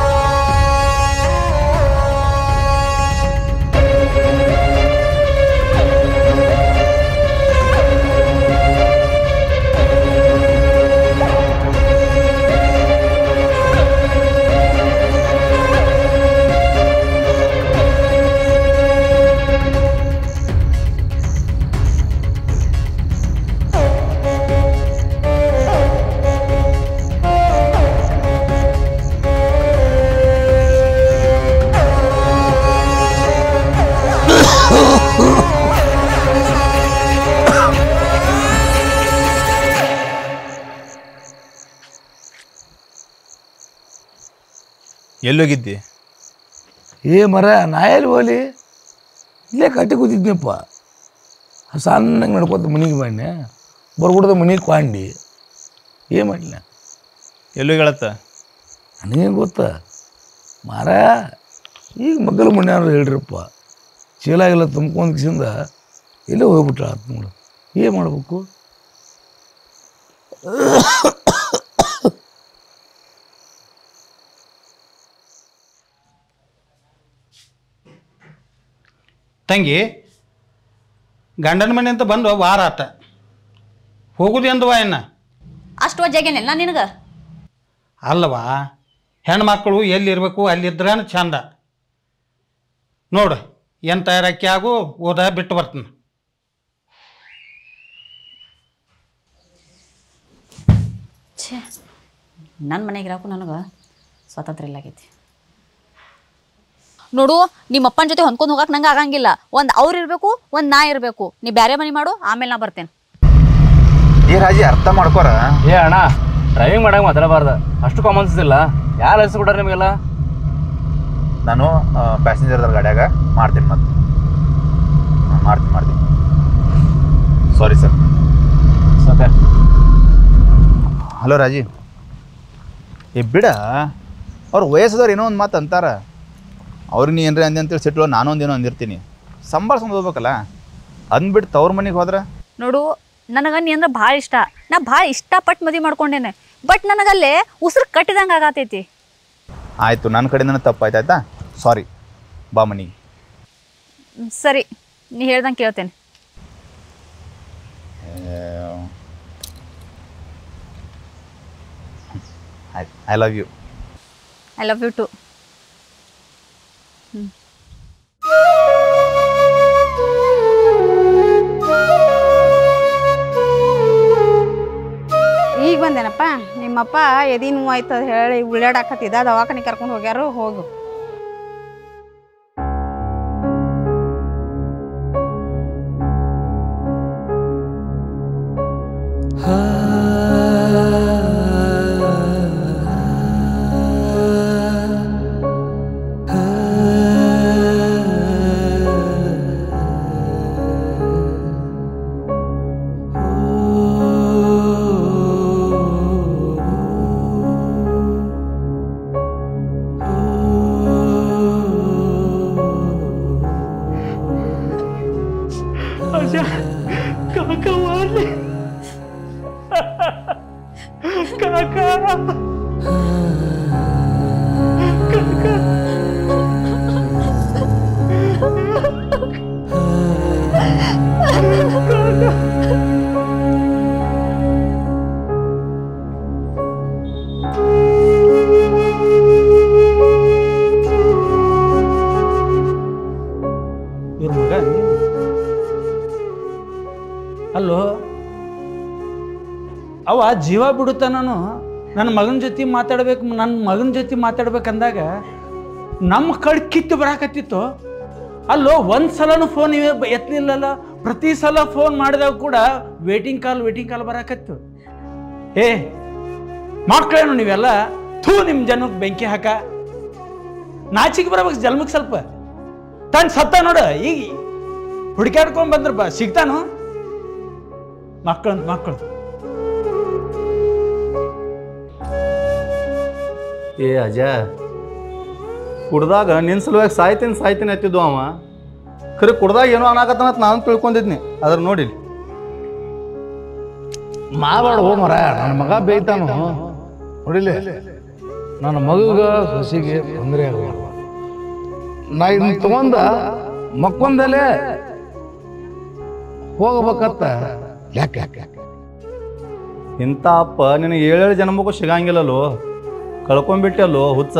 ಎಲ್ಲೋಗಿದ್ದಿ ಏ ಮರ ನಾ ಎಲ್ಲಿ ಹೋಲಿ ಇಲ್ಲೇ ಕಟ್ಟಿ ಕೂತಿದ್ನಪ್ಪ ಸಣ್ಣಗೆ ನಡ್ಕೊತ ಮನೆಗೆ ಬನ್ನೆ ಬರ್ಬಿಡ್ದ ಮನೆಗೆ ಕ್ವಾಂಡಿ ಏನು ಮಾಡಲಿ ಎಲ್ಲೋ ಹೇಳತ್ತ ನನಗೇನು ಗೊತ್ತ ಮಾರ ಈಗ ಮಗ್ಗಲ ಮಣ್ಯಾರು ಹೇಳ್ರಿಪ್ಪ ಚೀಲ ಎಲ್ಲ ತುಂಬ್ಕೊಂಡು ಕಿಸಿಂದ ಎಲ್ಲೇ ಹೋಗ್ಬಿಟ್ಟ ಆತ್ ನೋಡು ಏನು ಮಾಡ್ಬೇಕು ತಂಗಿ ಗಂಡನ ಮನೆ ಅಂತ ಬಂದು ವಾರ ಆತ ಹೋಗುದು ಎಂದವ ಇನ್ನ ಅಷ್ಟು ವಜ್ಜಾಗೇನಿಲ್ಲ ನಿನಗೆ ಅಲ್ಲವಾ ಹೆಣ್ಮಕ್ಳು ಎಲ್ಲಿರ್ಬೇಕು ಅಲ್ಲಿದ್ರೆ ಚಂದ ನೋಡು ಏನು ತಯಾರಕ್ಕಿ ಆಗು ಓದ ಬಿಟ್ಟು ಬರ್ತೀನಿ ಛೇ ನನ್ನ ಮನೆಗೆ ಇರಾಕು ನನಗೆ ಸ್ವಾತಂತ್ರ್ಯ ಇಲ್ಲಾಗೈತಿ ನೋಡು ನಿಮ್ಮ ಅಪ್ಪನ ಜೊತೆ ಹೊಂದ್ಕೊಂಡು ಹೋಗಕ್ಕೆ ನಂಗೆ ಆಗಂಗಿಲ್ಲ ಒಂದು ಅವ್ರು ಇರಬೇಕು ಒಂದು ನಾ ಇರಬೇಕು ನೀ ಬೇರೆ ಮನೆ ಮಾಡು ಆಮೇಲೆ ನಾ ಬರ್ತೇನೆ ಏ ರಾಜಿ ಅರ್ಥ ಮಾಡ್ಕೋರ ಏ ಅಣ್ಣ ಡ್ರೈವಿಂಗ್ ಮಾಡಾಗ ಮಾತಾಡಬಾರ್ದ ಅಷ್ಟು ಕಾಮನ್ ಸೆನ್ಸ್ ಇಲ್ಲ ಯಾರು ಹೆಸರು ಕೊಡ್ರಿ ನಿಮಗೆಲ್ಲ ನಾನು ಪ್ಯಾಸೆಂಜರ್ದ ಗಾಡ್ಯಾಗ ಮಾಡ್ತೀನಿ ಮತ್ತೆ ಹಾ, ಮಾಡ್ತೀನಿ ಮಾಡ್ತೀನಿ ಸಾರಿ ಸರ್ ಸತೆ ಹಲೋ ರಾಜಿ ಏ ಬಿಡ ಅವ್ರ ವಯಸ್ಸದವ್ರು ಏನೋ ಒಂದು ಮಾತು ಅಂತಾರ ಅವ್ರಿಗೆ ನೀ ಏನ್ರಿ ಅಂದೆ ಅಂತೇಳಿ ಸಿಟ್ಟು ನಾನು ಒಂದೇನೋ ಅಂದಿರ್ತೀನಿ ಸಂಭಾಳ್ಸ್ಕೊಂಡು ಹೋಗ್ಬೇಕಲ್ಲ ಅಂದ್ಬಿಟ್ಟು ತವ್ರ ಮನೆಗೆ ಹೋದ್ರೆ ನೋಡು ನನಗೆ ನೀ ಅಂದ್ರೆ ಭಾಳ ಇಷ್ಟ ನಾ ಭಾಳ ಇಷ್ಟಪಟ್ಟು ಮದುವೆ ಮಾಡ್ಕೊಂಡೇನೆ ಬಟ್ ನನಗಲ್ಲೇ ಉಸಿರು ಕಟ್ಟಿದಂಗೆ ಆಗತೈತಿ ಆಯಿತು ನನ್ನ ಕಡೆಯಿಂದ ತಪ್ಪಾಯ್ತು ಆಯ್ತಾ ಸಾರಿ ಬಾ ಮನೆಗೆ ಹ್ಮ್, ಸರಿ ನೀ ಹೇಳ್ದಂಗೆ ಕೇಳ್ತೇನೆ ಆಯ್ತು I love you I love you too ಈಗ ಬಂದೇನಪ್ಪ ನಿಮ್ಮಪ್ಪ ಎದಿ ನೋವು ಆಯ್ತದ ಹೇಳಿ ಉಳ್ಳಾಡಾಕತ್ತಿದ್ದ ದವಾಖಾನೆ ಕರ್ಕೊಂಡು ಹೋಗ್ಯಾರು ಹೋಗು ಇವ್ರ ಮಗ ನೀನು? ಅಲ್ಲೋ ಅವ ಜೀವ ಬಿಡುತ್ತ ನಾನು ನನ್ನ ಮಗನ ಜೊತೆ ಮಾತಾಡ್ಬೇಕು ನನ್ನ ಮಗನ ಜೊತೆ ಮಾತಾಡ್ಬೇಕಂದಾಗ ನಮ್ಮ ಕಡೆ ಕಿತ್ತು ಬರಾಕತ್ತಿತ್ತು ಅಲ್ಲೋ ಒಂದು ಸಲನೂ ಫೋನ್ ಎತ್ತಲಿಲ್ಲಲ್ಲ ಪ್ರತಿ ಸಲ ಫೋನ್ ಮಾಡಿದಾಗ ಕೂಡ ವೇಟಿಂಗ್ ಕಾಲ್ ವೇಟಿಂಗ್ ಕಾಲ್ ಬರಾಕತ್ತು ಏ ಮಕ್ಕಳೇನು ನೀವೆಲ್ಲ ಥೂ ನಿಮ್ಮ ಜನಕ್ಕೆ ಬೆಂಕಿ ಹಾಕ ನಾಚಿಗೆ ಬರ್ಬೇಕು ಜನ್ಮಕ್ಕೆ ಸ್ವಲ್ಪ ತನ್ ಸತ್ತ ನೋಡ ಈಗ ಹುಡುಕ್ಯಾಡ್ಕೊಂಡ್ ಬಂದ್ರ ಬಾ ಸಿಗ್ತಾನು ಮಕ್ಕಳಂತ ಮಕ್ಕಳು ಏ ಅಜ ಕುಡ್ದಾಗ ನಿನ್ನ ಸಲುವಾಗಿ ಸಾಯ್ತೀನಿ ಸಾಯ್ತೀನಿ ಹತ್ತಿದ್ದು ಅವ ಖರೆ ಕುಡ್ದಾಗ ಏನೋ ಅನ್ನಾಕತ್ತಾನ ಅಂತ ನಾನು ತಿಳ್ಕೊಂಡಿದ್ನಿ ಅದ್ರ ನೋಡಿ ಮಾವಾಡ ಹೋ ಮರ ನನ್ನ ಮಗ ಬೇಯ್ತಾನು ನೋಡಿಲ್ಲ ನನ್ನ ಮಗಗ ಸೊಸಿಗೆ ತೊಂದರೆ ಆಗಬಾರ್ದು ನಾ ಇದನ್ನ ತಗೊಂಡ ಮಕ್ಕೊಂದಲೇ ಹೋಗ್ಬೇಕತ್ತ ಯಾಕೆ ಯಾಕೆ ಯಾಕೆ ಇಂಥ ಅಪ್ಪ ನಿನಗೆ ಏಳೇಳು ಜನ್ಮಕ್ಕೂ ಸಿಗಂಗಿಲ್ಲಲ್ಲೋ ಕಳ್ಕೊಂಬಿಟ್ಟಲ್ಲೋ ಹುಚ್ಚ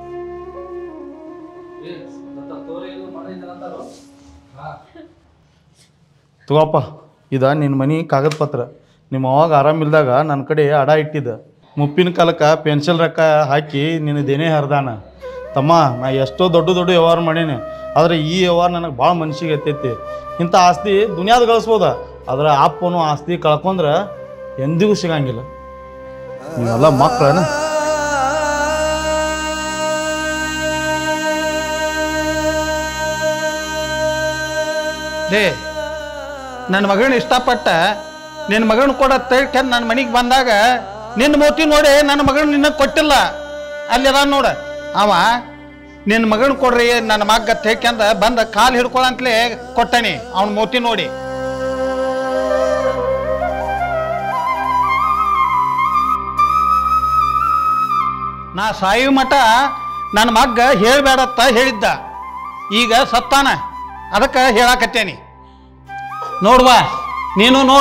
ತಗೋಪ್ಪ ಇದ ನಿನ್ನ ಮನೆ ಕಾಗದ ಪತ್ರ ನಿಮ್ಮ ಅವಾಗ ಆರಾಮಿಲ್ದಾಗ ನನ್ನ ಕಡೆ ಅಡ ಇಟ್ಟಿದ್ದ ಮುಪ್ಪಿನ ಕಾಲಕ್ಕೆ ಪೆನ್ಸಿಲ್ ರೊಕ್ಕ ಹಾಕಿ ನಿನ್ನ ದೇನೇ ಹರಿದಾನ ತಮ್ಮ ನಾ ಎಷ್ಟೋ ದೊಡ್ಡ ದೊಡ್ಡ ವ್ಯವಹಾರ ಮಾಡೀನಿ ಆದರೆ ಈ ವ್ಯವಹಾರ ನನಗೆ ಭಾಳ ಮನ್ಸಿಗೆ ಎತ್ತೈತಿ ಇಂಥ ಆಸ್ತಿ ದುನಿಯಾದ ಗಳಿಸ್ಬೋದ ಆದ್ರೆ ಅಪ್ಪನು ಆಸ್ತಿ ಕಳ್ಕೊಂಡ್ರೆ ಎಂದಿಗೂ ಸಿಗಂಗಿಲ್ಲ ನೀವೆಲ್ಲ ಮಕ್ಕಳನ ಲೇ ನನ್ನ ಮಗನ ಇಷ್ಟಪಟ್ಟ ನಿನ್ನ ಮಗನ ಕೊಡ ತೆಗೆದು ನನ್ನ ಮನೆಗೆ ಬಂದಾಗ ನಿನ್ನ ಮೂತಿ ನೋಡಿ ನನ್ನ ಮಗನ ನಿನ್ನ ಕೊಟ್ಟಿಲ್ಲ ಅಲ್ಲಿ ಅದ ನೋಡ ಅವ ನಿನ್ನ ಮಗನ ಕೊಡ್ರಿ ನನ್ನ ಮಗ್ಗ ತೆಗ್ಕಂದ ಬಂದ ಕಾಲು ಹಿಡ್ಕೊಳಂತಲೇ ಕೊಟ್ಟನಿ ಅವನ ಮೂತಿ ನೋಡಿ ನಾ ಸಾಯು ಮಠ ನನ್ನ ಮಗ್ಗ ಹೇಳಬೇಡತ್ತ ಹೇಳಿದ್ದ ಈಗ ಸತ್ತಾನ ಅದಕ್ಕೆ ಹೇಳಾಕತ್ತೇನಿ ನೋಡ್ವಾ ನೀನು ನೋಡ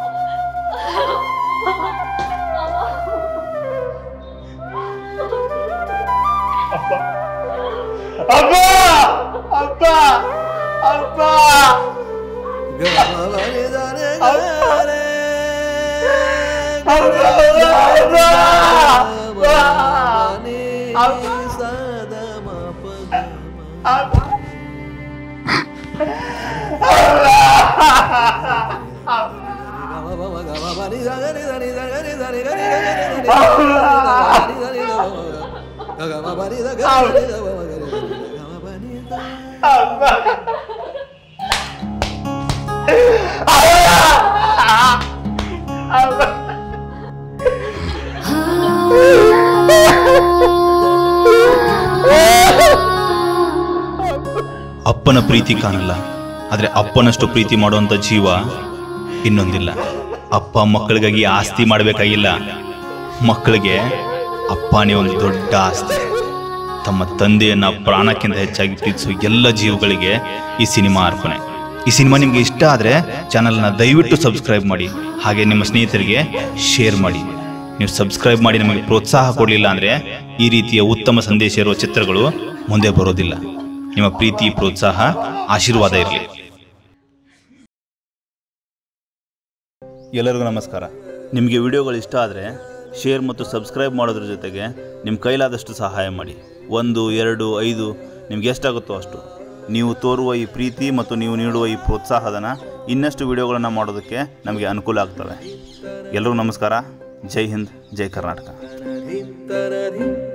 ಅಪ್ಪ ಅಪ್ಪ ಅಪ್ಪ ಅಪ್ಪನ ಪ್ರೀತಿ ಕಾಣಲ್ಲ ಆದರೆ ಅಪ್ಪನಷ್ಟು ಪ್ರೀತಿ ಮಾಡುವಂಥ ಜೀವ ಇನ್ನೊಂದಿಲ್ಲ ಅಪ್ಪ ಮಕ್ಕಳಿಗಾಗಿ ಆಸ್ತಿ ಮಾಡಬೇಕಾಗಿಲ್ಲ ಮಕ್ಕಳಿಗೆ ಅಪ್ಪನೇ ಒಂದು ದೊಡ್ಡ ಆಸ್ತಿ ತಮ್ಮ ತಂದೆಯನ್ನ ಪ್ರಾಣಕ್ಕಿಂತ ಹೆಚ್ಚಾಗಿ ಪ್ರೀತಿಸುವ ಎಲ್ಲ ಜೀವಗಳಿಗೆ ಈ ಸಿನಿಮಾ ಅರ್ಪಣೆ ಈ ಸಿನಿಮಾ ನಿಮಗೆ ಇಷ್ಟ ಆದರೆ ಚಾನಲ್ನ ದಯವಿಟ್ಟು ಸಬ್ಸ್ಕ್ರೈಬ್ ಮಾಡಿ ಹಾಗೆ ನಿಮ್ಮ ಸ್ನೇಹಿತರಿಗೆ ಶೇರ್ ಮಾಡಿ ನೀವು ಸಬ್ಸ್ಕ್ರೈಬ್ ಮಾಡಿ ನಮಗೆ ಪ್ರೋತ್ಸಾಹ ಕೊಡಲಿಲ್ಲ ಅಂದರೆ ಈ ರೀತಿಯ ಉತ್ತಮ ಸಂದೇಶ ಇರುವ ಚಿತ್ರಗಳು ಮುಂದೆ ಬರೋದಿಲ್ಲ ನಿಮ್ಮ ಪ್ರೀತಿ ಪ್ರೋತ್ಸಾಹ ಆಶೀರ್ವಾದ ಇರಲಿ ಎಲ್ಲರಿಗೂ ನಮಸ್ಕಾರ ನಿಮಗೆ ವಿಡಿಯೋಗಳು ಇಷ್ಟ ಆದರೆ ಶೇರ್ ಮತ್ತು ಸಬ್ಸ್ಕ್ರೈಬ್ ಮಾಡೋದ್ರ ಜೊತೆಗೆ ನಿಮ್ಮ ಕೈಲಾದಷ್ಟು ಸಹಾಯ ಮಾಡಿ ಒಂದು ಎರಡು ಐದು ನಿಮ್ಗೆ ಎಷ್ಟಾಗುತ್ತೋ ಅಷ್ಟು ನೀವು ತೋರುವ ಈ ಪ್ರೀತಿ ಮತ್ತು ನೀವು ನೀಡುವ ಈ ಪ್ರೋತ್ಸಾಹಧನ ಇನ್ನಷ್ಟು ವಿಡಿಯೋಗಳನ್ನು ಮಾಡೋದಕ್ಕೆ ನಮಗೆ ಅನುಕೂಲ ಆಗ್ತವೆ ಎಲ್ಲರಿಗೂ ನಮಸ್ಕಾರ ಜೈ ಹಿಂದ್ ಜೈ ಕರ್ನಾಟಕ ತರದಿ